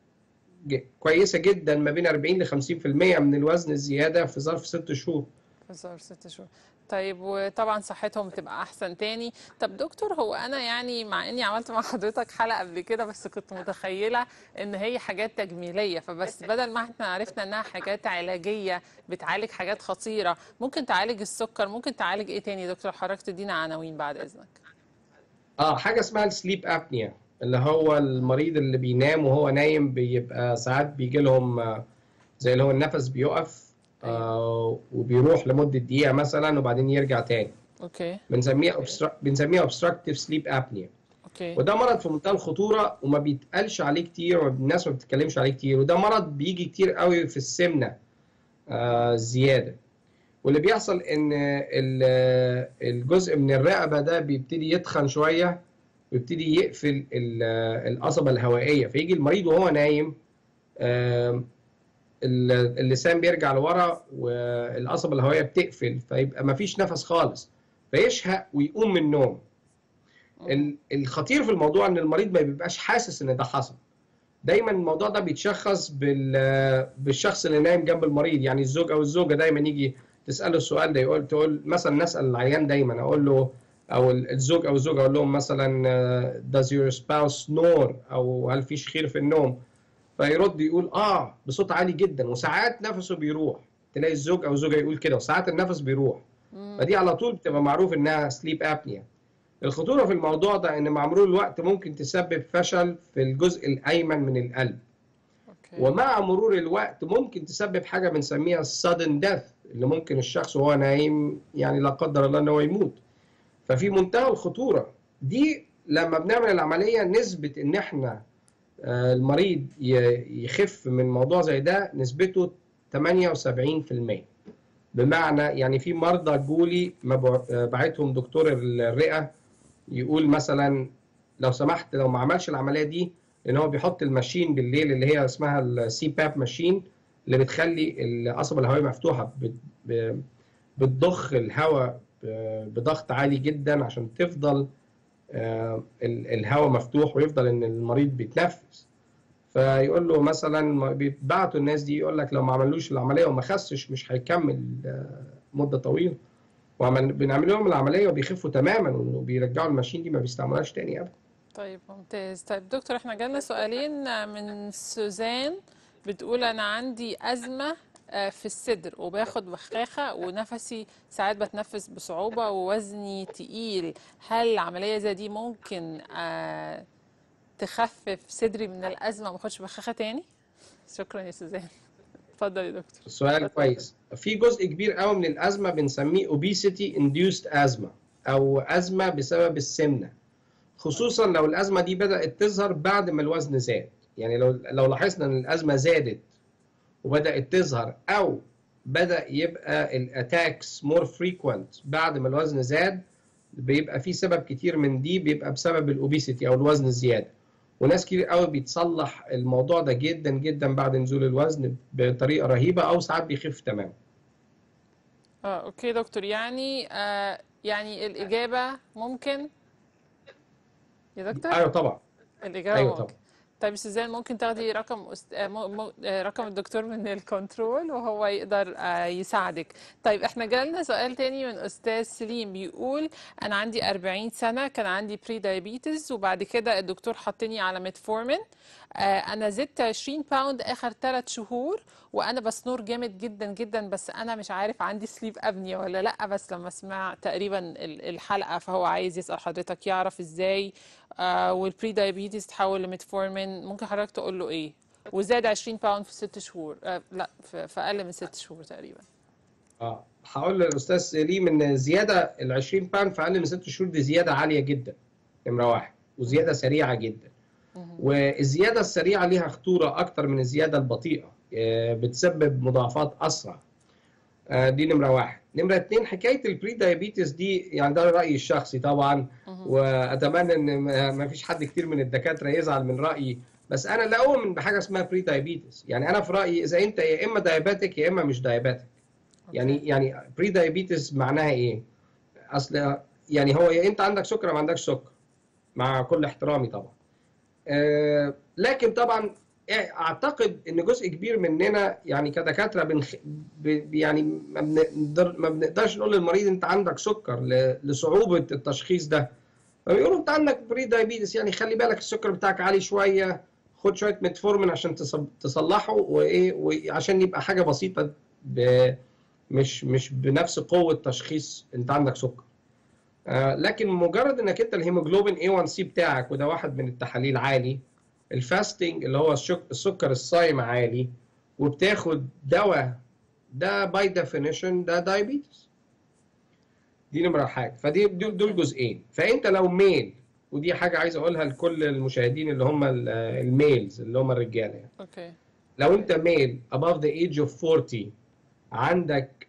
ج- كويسه جدا ما بين 40 ل 50% من الوزن الزياده في ظرف ست شهور في ظرف ست شهور طيب وطبعا صحتهم بتبقى احسن تاني طب دكتور هو انا يعني مع اني عملت مع حضرتك حلقه قبل كده بس كنت متخيله ان هي حاجات تجميليه فبس بدل ما احنا عرفنا انها حاجات علاجيه بتعالج حاجات خطيره ممكن تعالج السكر ممكن تعالج ايه تاني يا دكتور حضرتك تدينا عناوين بعد اذنك اه حاجه اسمها السليب ابنيا اللي هو المريض اللي بينام وهو نايم بيبقى ساعات بيجي لهم آه، زي اللي هو النفس بيقف آه وبيروح لمده دقيقه مثلا وبعدين يرجع تاني اوكي بنسميها obstru- بنسميها obstructive sleep apnea اوكي وده مرض في منتهى الخطوره وما بيتقالش عليه كتير والناس ما بتتكلمش عليه كتير وده مرض بيجي كتير قوي في السمنه آه زياده واللي بيحصل ان ال- الجزء من الرقبه ده بيبتدي يتخن شويه ويبتدي يقفل ال- القصبه الهوائيه فيجي المريض وهو نايم آم، ال- اللسان بيرجع لورا والقصبه الهوائيه بتقفل فيبقى مفيش نفس خالص فيشهق ويقوم من النوم ال- الخطير في الموضوع ان المريض ما بيبقاش حاسس ان ده حصل دايما الموضوع ده بيتشخص بال بالشخص اللي نايم جنب المريض يعني الزوج او الزوجه دايما يجي تساله السؤال ده يقول تقول مثلا نسال العيان دايما اقول له او ال- الزوج او الزوجه اقول لهم مثلا آه، does your spouse snore او هل في شخير في النوم فيرد يقول اه بصوت عالي جدا وساعات نفسه بيروح تلاقي الزوج او الزوجه يقول كده وساعات النفس بيروح فدي على طول بتبقى معروف انها سليب ابنيا الخطوره في الموضوع ده ان مع مرور الوقت ممكن تسبب فشل في الجزء الايمن من القلب اوكي ومع مرور الوقت ممكن تسبب حاجه بنسميها sudden death اللي ممكن الشخص وهو نايم يعني لا قدر الله ان هو يموت ففي منتهى الخطوره دي لما بنعمل العمليه نسبه ان احنا آه، المريض ي- يخف من موضوع زي ده نسبته 78% بمعنى يعني في مرضى جولي بعتهم دكتور الرئه يقول مثلا لو سمحت لو ما عملش العمليه دي ان هو بيحط الماشين بالليل اللي هي اسمها السي باب ماشين اللي بتخلي القصبه الهوائيه مفتوحه بتضخ الهواء بضغط عالي جدا عشان تفضل الهواء مفتوح ويفضل ان المريض بيتنفس فيقول له مثلا بيبعتوا الناس دي يقول لك لو ما عملوش العمليه وما خسش مش هيكمل مده طويله وعمل بنعمل لهم العمليه وبيخفوا تماما وبيرجعوا الماشين دي ما بيستعملوهاش تاني ابدا طيب ممتاز طيب دكتور احنا جالنا سؤالين من سوزان بتقول انا عندي ازمه في الصدر وباخد بخاخه ونفسي ساعات بتنفس بصعوبه ووزني تقيل هل العمليه زي دي ممكن تخفف صدري من الازمه وما اخدش بخاخه تاني شكرا يا سوزان اتفضل يا دكتور السؤال كويس في جزء كبير قوي من الازمه بنسميه obesity induced asthma او ازمه بسبب السمنه خصوصا لو الازمه دي بدات تظهر بعد ما الوزن زاد يعني لو لو لاحظنا ان الازمه زادت وبدات تظهر او بدا يبقى الاتاكس مور فريكوينت بعد ما الوزن زاد بيبقى في سبب كتير من دي بيبقى بسبب الاوبيسيتي او الوزن الزياده وناس كتير قوي بيتصلح الموضوع ده جدا جدا بعد نزول الوزن بطريقه رهيبه او ساعات بيخف تماما اه اوكي دكتور يعني آه يعني الاجابه ممكن يا دكتور ايوه طبعا الاجابه ايوه ممكن طبعا طيب سوزان ممكن تاخدي رقم أست... م... م... رقم الدكتور من الكنترول وهو يقدر يساعدك طيب احنا جالنا سؤال تاني من استاذ سليم بيقول انا عندي 40 سنه كان عندي بري دايابيتس وبعد كده الدكتور حطني على ميتفورمين انا زدت 20 باوند اخر 3 شهور وانا بسنور جامد جدا جدا بس انا مش عارف عندي سليب ابنيا ولا لا بس لما سمع تقريبا الحلقه فهو عايز يسال حضرتك يعرف ازاي آه والبري دايابيتس تحول لميتفورمين ممكن حضرتك تقول له ايه وزاد 20 باوند في 6 شهور آه لا في, في اقل من 6 شهور تقريبا اه هقول للاستاذ سليم ان زياده ال 20 باوند في اقل من 6 شهور دي زياده عاليه جدا نمره واحد وزياده سريعه جدا والزياده السريعه ليها خطوره اكتر من الزياده البطيئه بتسبب مضاعفات اسرع دي نمره واحد نمره اتنين حكايه البري دايابيتس دي يعني ده رايي الشخصي طبعا واتمنى ان ما فيش حد كتير من الدكاتره يزعل من رايي بس انا لا اؤمن بحاجه اسمها بري دايابيتس يعني انا في رايي اذا انت يا اما دايابيتك يا اما مش دايابيتك يعني يعني بري دايابيتس معناها ايه اصل يعني هو يا انت عندك سكر ما عندكش سكر مع كل احترامي طبعا آه لكن طبعا اعتقد ان جزء كبير مننا يعني كدكاتره بنخ... ب... يعني ما, بنقدر... ما بنقدرش نقول للمريض انت عندك سكر ل... لصعوبه التشخيص ده فبيقولوا انت عندك بري دايابيتس يعني خلي بالك السكر بتاعك عالي شويه خد شويه ميتفورمين عشان تص... تصلحه وايه وعشان يبقى حاجه بسيطه ب... مش مش بنفس قوه تشخيص انت عندك سكر آه لكن مجرد انك انت الهيموجلوبين A1C بتاعك وده واحد من التحاليل عالي الفاستنج اللي هو السكر الصايم عالي وبتاخد دواء ده باي ديفينيشن ده دايابيتس دي نمره حاجه فدي دول, دول جزئين فانت لو ميل ودي حاجه عايز اقولها لكل المشاهدين اللي هم الميلز اللي هم الرجاله يعني. اوكي لو انت ميل above the age of 40 عندك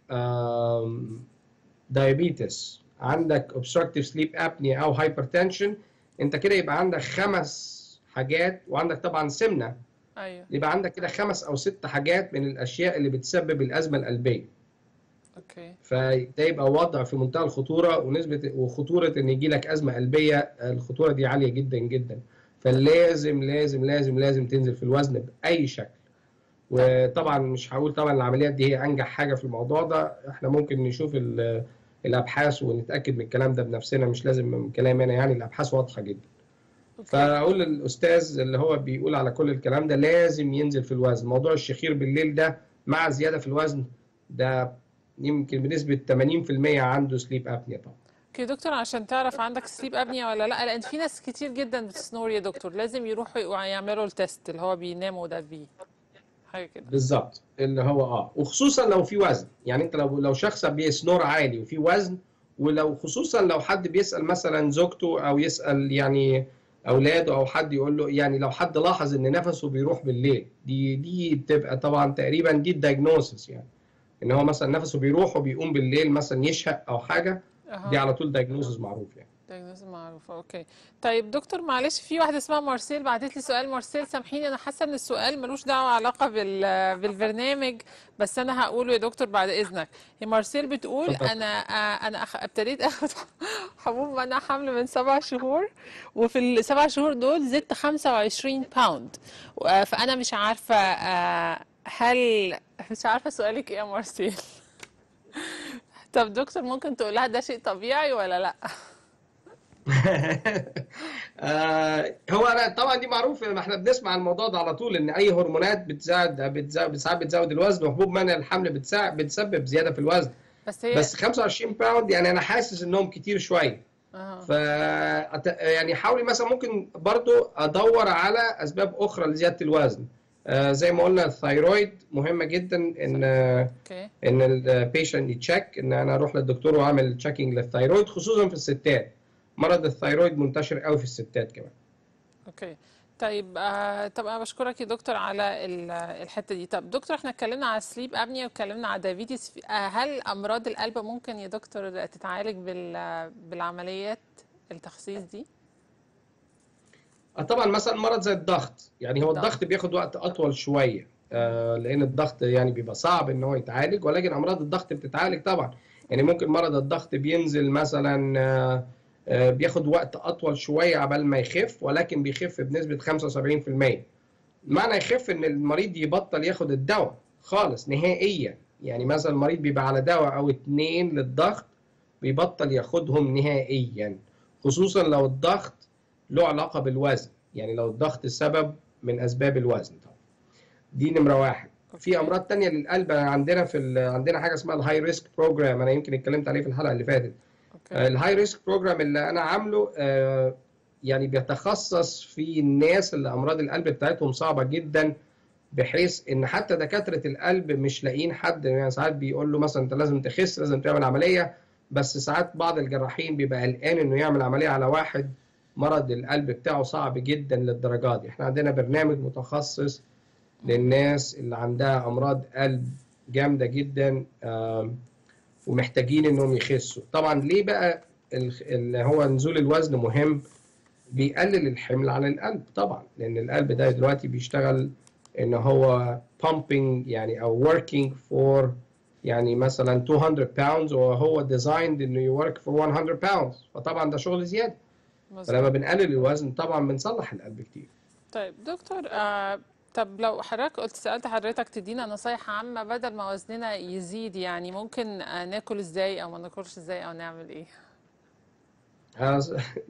دايابيتس عندك obstructive sleep apnea او hypertension انت كده يبقى عندك خمس حاجات وعندك طبعا سمنه ايوه يبقى عندك كده خمس او ست حاجات من الاشياء اللي بتسبب الازمه القلبيه اوكي فده يبقى وضع في منتهى الخطوره ونسبه وخطوره ان يجي لك ازمه قلبيه الخطوره دي عاليه جدا جدا فلازم لازم لازم لازم تنزل في الوزن باي شكل وطبعا مش هقول طبعا العمليات دي هي انجح حاجه في الموضوع ده احنا ممكن نشوف الابحاث ونتاكد من الكلام ده بنفسنا مش لازم من كلامي انا يعني الابحاث واضحه جدا فاقول للاستاذ اللي هو بيقول على كل الكلام ده لازم ينزل في الوزن موضوع الشخير بالليل ده مع زياده في الوزن ده يمكن بنسبه 80% عنده سليب ابنيا طبعا اوكي دكتور عشان تعرف عندك سليب ابنيا ولا لا لان في ناس كتير جدا بتسنور يا دكتور لازم يروحوا يعملوا التست اللي هو بيناموا ده بيه حاجه كده بالظبط اللي هو اه وخصوصا لو في وزن يعني انت لو لو شخص بيسنور عالي وفي وزن ولو خصوصا لو حد بيسال مثلا زوجته او يسال يعني اولاده او حد يقول له يعني لو حد لاحظ ان نفسه بيروح بالليل دي دي بتبقى طبعا تقريبا دي الدايجنوسيس يعني ان هو مثلا نفسه بيروح وبيقوم بالليل مثلا يشهق او حاجه دي اها على طول دايجنوسيس معروف يعني diagnosis معروفة اوكي طيب دكتور معلش في واحدة اسمها مارسيل بعتت لي سؤال مارسيل سامحيني انا حاسة ان السؤال ملوش دعوة علاقة بال بالبرنامج بس انا هقوله يا دكتور بعد اذنك هي مارسيل بتقول اتفضل. انا آه، انا أخ... ابتديت اخد حبوب منع حمل من سبع شهور وفي السبع شهور دول زدت 25 باوند و- فانا مش عارفة آه، هل مش عارفة سؤالك ايه يا مارسيل طب دكتور ممكن تقولها ده شيء طبيعي ولا لا آه، هو انا طبعا دي معروف ما احنا بنسمع الموضوع ده على طول ان اي هرمونات بتزود بتزود ساعات بتزود الوزن وحبوب منع الحمل بتساعد بتسبب زياده في الوزن بس هي بس 25 باوند يعني انا حاسس انهم كتير شويه اه ف يعني حاولي مثلا ممكن برضو ادور على اسباب اخرى لزياده الوزن آه، زي ما قلنا الثايرويد مهمه جدا ان اوكي ان البيشنت يتشيك ان انا اروح للدكتور واعمل تشيكينج للثايرويد خصوصا في الستات مرض الثايرويد منتشر قوي في الستات كمان اوكي طيب آه طب انا بشكرك يا دكتور على ال- الحته دي طب دكتور احنا اتكلمنا على سليب ابنيا واتكلمنا على دايابيتس آه هل امراض القلب ممكن يا دكتور تتعالج بال بالعمليات التخسيس دي آه، طبعا مثلا مرض زي الضغط يعني هو الضغط. الضغط بياخد وقت اطول شويه آه، لان الضغط يعني بيبقى صعب ان هو يتعالج ولكن امراض الضغط بتتعالج طبعا يعني ممكن مرض الضغط بينزل مثلا آه، آه، بياخد وقت اطول شويه عبال ما يخف ولكن بيخف بنسبه 75% معنى يخف ان المريض يبطل ياخد الدواء خالص نهائيا يعني مثلا المريض بيبقى على دواء او اتنين للضغط بيبطل ياخدهم نهائيا خصوصا لو الضغط له علاقه بالوزن يعني لو الضغط سبب من اسباب الوزن طبعا دي نمره واحد في أوكي. امراض تانية للقلب عندنا في ال- عندنا حاجه اسمها الهاي ريسك بروجرام انا يمكن اتكلمت عليه في الحلقه اللي فاتت اوكي الهاي ريسك بروجرام اللي انا عامله آه، يعني بيتخصص في الناس اللي امراض القلب بتاعتهم صعبه جدا بحيث ان حتى دكاتره القلب مش لاقيين حد يعني ساعات بيقول له مثلا انت لازم تخس لازم تعمل عمليه بس ساعات بعض الجراحين بيبقى قلقان انه يعمل عمليه على واحد مرض القلب بتاعه صعب جدا للدرجات دي احنا عندنا برنامج متخصص للناس اللي عندها امراض قلب جامده جدا آم، ومحتاجين انهم يخسوا طبعا ليه بقى ال- اللي هو نزول الوزن مهم بيقلل الحمل على القلب طبعا لان القلب ده دلوقتي بيشتغل ان هو pumping يعني او working for يعني مثلا 200 pounds وهو designed انه يورك for 100 pounds فطبعا ده شغل زياده مظبوط. فلما بنقلل الوزن طبعا بنصلح القلب كتير طيب دكتور آه طب لو حضرتك قلت سألت حضرتك تدينا نصايح عامة بدل ما وزننا يزيد يعني ممكن آه ناكل ازاي او ما ناكلش ازاي او نعمل ايه آه،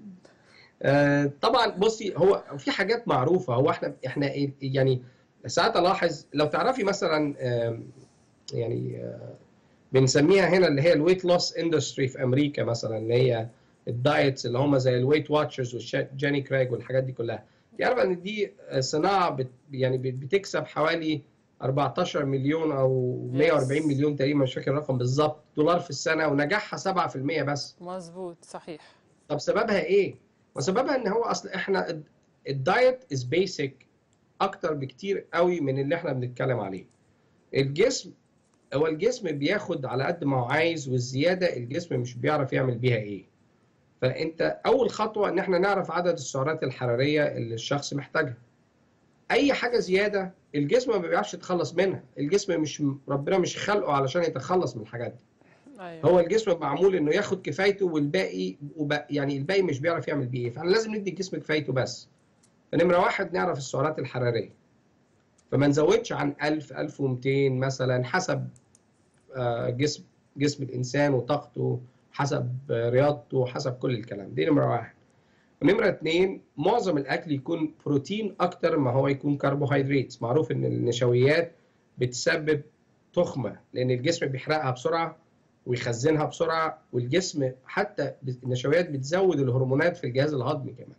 آه، طبعا بصي هو في حاجات معروفه هو احنا احنا إيه- يعني ساعات الاحظ لو تعرفي مثلا آم، يعني آه، بنسميها هنا اللي هي الويت لوس اندستري في امريكا مثلا اللي هي الدايتس اللي هم زي الويت واتشرز وجيني كريج والحاجات دي كلها تعرف ان دي صناعه بت يعني بت- بتكسب حوالي 14 مليون او 140 Yes. مليون تقريبا مش فاكر الرقم بالظبط دولار في السنه ونجاحها 7% بس مظبوط صحيح طب سببها ايه؟ وسببها ان هو اصل احنا الد- الدايت از بيسك اكتر بكتير قوي من اللي احنا بنتكلم عليه. الجسم هو الجسم بياخد على قد ما هو عايز والزياده الجسم مش بيعرف يعمل بيها ايه. فانت اول خطوه ان احنا نعرف عدد السعرات الحراريه اللي الشخص محتاجها. اي حاجه زياده الجسم ما بيعرفش يتخلص منها، الجسم مش ربنا مش خلقه علشان يتخلص من الحاجات دي. ايوه هو الجسم معمول انه ياخد كفايته والباقي وب... يعني الباقي مش بيعرف يعمل بيه ايه فاحنا لازم ندي الجسم كفايته بس فنمره واحد نعرف السعرات الحراريه فما نزودش عن 1000 1200 مثلا حسب آه، جسم جسم الانسان وطاقته حسب آه، رياضته حسب كل الكلام دي نمره واحد ونمره اتنين معظم الاكل يكون بروتين اكتر ما هو يكون كربوهيدرات معروف ان النشويات بتسبب تخمه لان الجسم بيحرقها بسرعه ويخزنها بسرعه والجسم حتى النشويات بتزود الهرمونات في الجهاز الهضمي كمان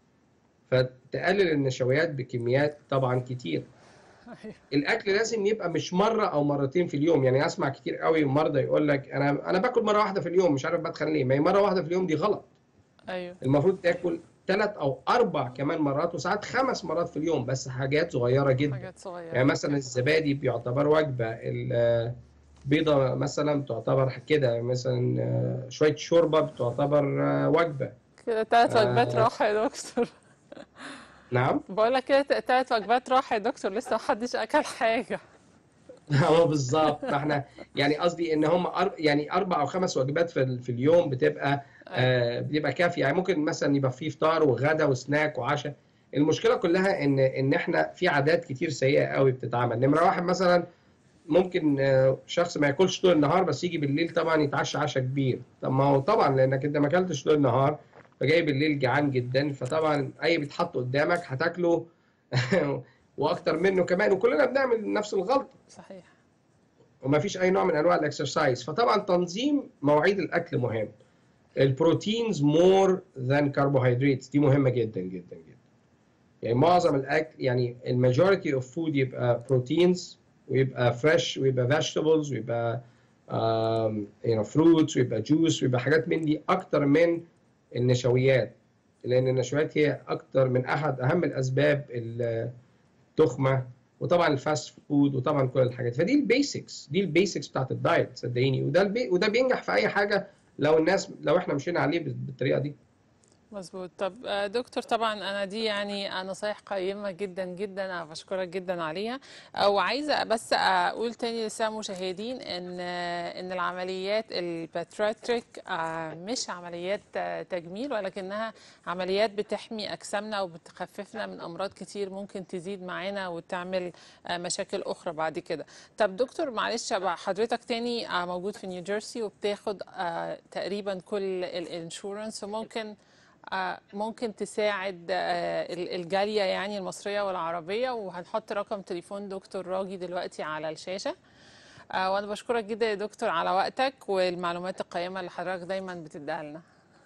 فتقلل النشويات بكميات طبعا كتير ايوه الاكل لازم يبقى مش مره او مرتين في اليوم يعني اسمع كتير قوي مرضى يقول لك انا انا باكل مره واحده في اليوم مش عارف بدخل ليه ما هي مره واحده في اليوم دي غلط ايوه المفروض تاكل ثلاث او اربع كمان مرات وساعات خمس مرات في اليوم بس حاجات صغيره جدا حاجات صغيره يعني مثلا الزبادي بيعتبر وجبه البيضه مثلا بتعتبر كده مثلا آه، شويه شوربه بتعتبر آه، وجبه كده ثلاث آه. وجبات راحه يا دكتور نعم بقول لك كده ثلاث وجبات راحه يا دكتور لسه محدش اكل حاجه هو بالظبط فاحنا يعني قصدي ان هم أر... يعني اربع او خمس وجبات في, ال- في اليوم بتبقى آه بتبقى كافيه يعني ممكن مثلا يبقى فيه فطار وغدا وسناك وعشاء المشكله كلها ان ان احنا في عادات كتير سيئه قوي بتتعمل نمره واحد مثلا ممكن آه، شخص ما ياكلش طول النهار بس يجي بالليل طبعا يتعشى عشاء كبير طب ما هو طبعا لانك انت ما اكلتش طول النهار فجاي بالليل جعان جدا فطبعا اي بيتحط قدامك هتاكله واكتر منه كمان وكلنا بنعمل نفس الغلطه صحيح وما فيش اي نوع من انواع الاكسرسايز فطبعا تنظيم مواعيد الاكل مهم البروتينز مور ذان كربوهيدراتس دي مهمه جدا جدا جدا يعني معظم الاكل يعني الماجوريتي اوف فود يبقى بروتينز ويبقى فريش ويبقى فيجيتابلز ويبقى يو نو فروتس ويبقى جوس ويبقى حاجات من دي اكتر من النشويات لان النشويات هي اكتر من احد اهم الاسباب التخمه وطبعا الفاست فود وطبعا كل الحاجات فدي البيسكس دي البيسكس بتاعت الدايت صدقيني وده البي وده بينجح في اي حاجه لو الناس لو احنا مشينا عليه بالطريقه دي مظبوط طب آه، دكتور طبعا انا دي يعني آه، نصايح قيمه جدا جدا انا بشكرك جدا عليها وعايزه بس اقول تاني للساده المشاهدين ان آه، ان العمليات الباترياتريك آه، مش عمليات آه، تجميل ولكنها عمليات بتحمي اجسامنا وبتخففنا من امراض كتير ممكن تزيد معانا وتعمل آه، مشاكل اخرى بعد كده طب دكتور معلش بقى حضرتك تاني آه، موجود في نيوجيرسي وبتاخد آه، تقريبا كل الانشورنس وممكن آه، ممكن تساعد آه، ال- الجالية يعني المصرية والعربية وهنحط رقم تليفون دكتور راجي دلوقتي على الشاشة آه، وأنا بشكرك جدا يا دكتور على وقتك والمعلومات القيمة اللي حضرتك دايما بتديها لنا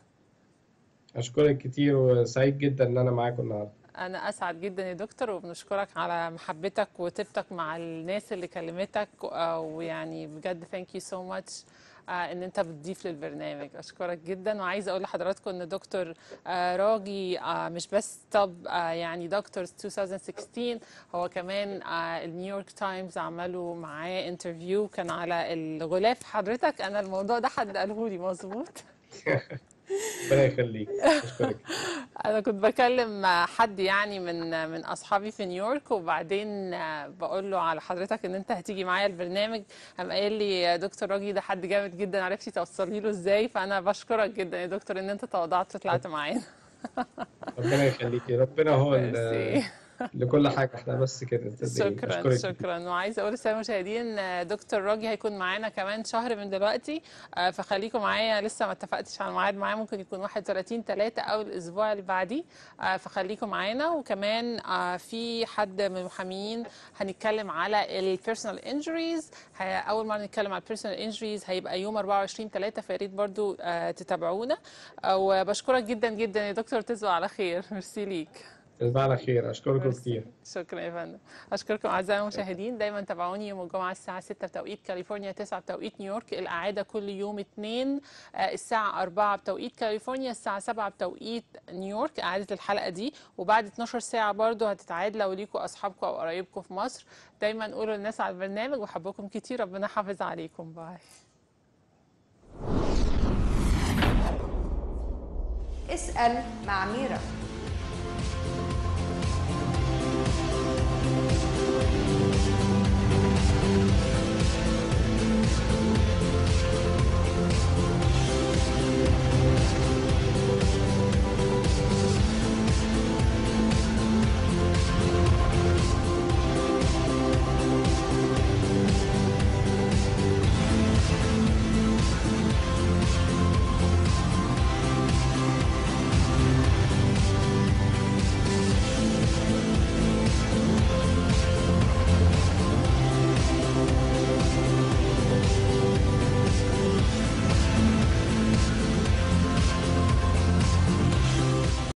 اشكرك كتير وسعيد جدا ان انا معاكم النهارده أنا أسعد جدا يا دكتور وبنشكرك على محبتك وطيبتك مع الناس اللي كلمتك آه، ويعني بجد thank you so much آه، ان انت بتضيف للبرنامج اشكرك جدا وعايزه اقول لحضراتكم ان دكتور آه، راجي آه، مش بس طب آه، يعني دكتور 2016 هو كمان آه، النيويورك تايمز عملوا معاه انترفيو كان على الغلاف حضرتك انا الموضوع ده حد قاله لي مظبوط ربنا يخليك اشكرك انا كنت بكلم حد يعني من من اصحابي في نيويورك وبعدين بقول له على حضرتك ان انت هتيجي معايا البرنامج قام قايل لي يا دكتور راجي ده حد جامد جدا عرفتي توصلي له ازاي فانا بشكرك جدا يا دكتور ان انت تواضعت وطلعت معانا ربنا يخليكي ربنا هو ال- ميرسي. لكل حاجه احنا بس كده صدقيني. شكرا أشكرك كتير. شكرا وعايزه اقول للساده المشاهدين آه، دكتور راجي هيكون معانا كمان شهر من دلوقتي آه، فخليكم معايا لسه ما اتفقتش على الميعاد معاه ممكن يكون 31 3 او الاسبوع اللي بعديه آه، فخليكم معانا وكمان آه، في حد من المحامين هنتكلم على البيرسونال انجريز اول مره نتكلم على البيرسونال انجريز هيبقى يوم 24 3 فيا ريت برضو آه، تتابعونا آه، وبشكرك جدا جدا يا دكتور تصبح على خير ميرسي ليك تصبح على خير اشكركم ميرسي. كتير شكرا يا فندم اشكركم اعزائي المشاهدين دايما تابعوني يوم الجمعه الساعه 6 بتوقيت كاليفورنيا 9 بتوقيت نيويورك الاعاده كل يوم اثنين آه، الساعه 4 بتوقيت كاليفورنيا الساعه 7 بتوقيت نيويورك اعاده الحلقه دي وبعد 12 ساعه برضو هتتعاد لو ليكوا اصحابكم او قرايبكم في مصر دايما قولوا للناس على البرنامج وحبكم كتير ربنا يحافظ عليكم باي اسأل مع ميرا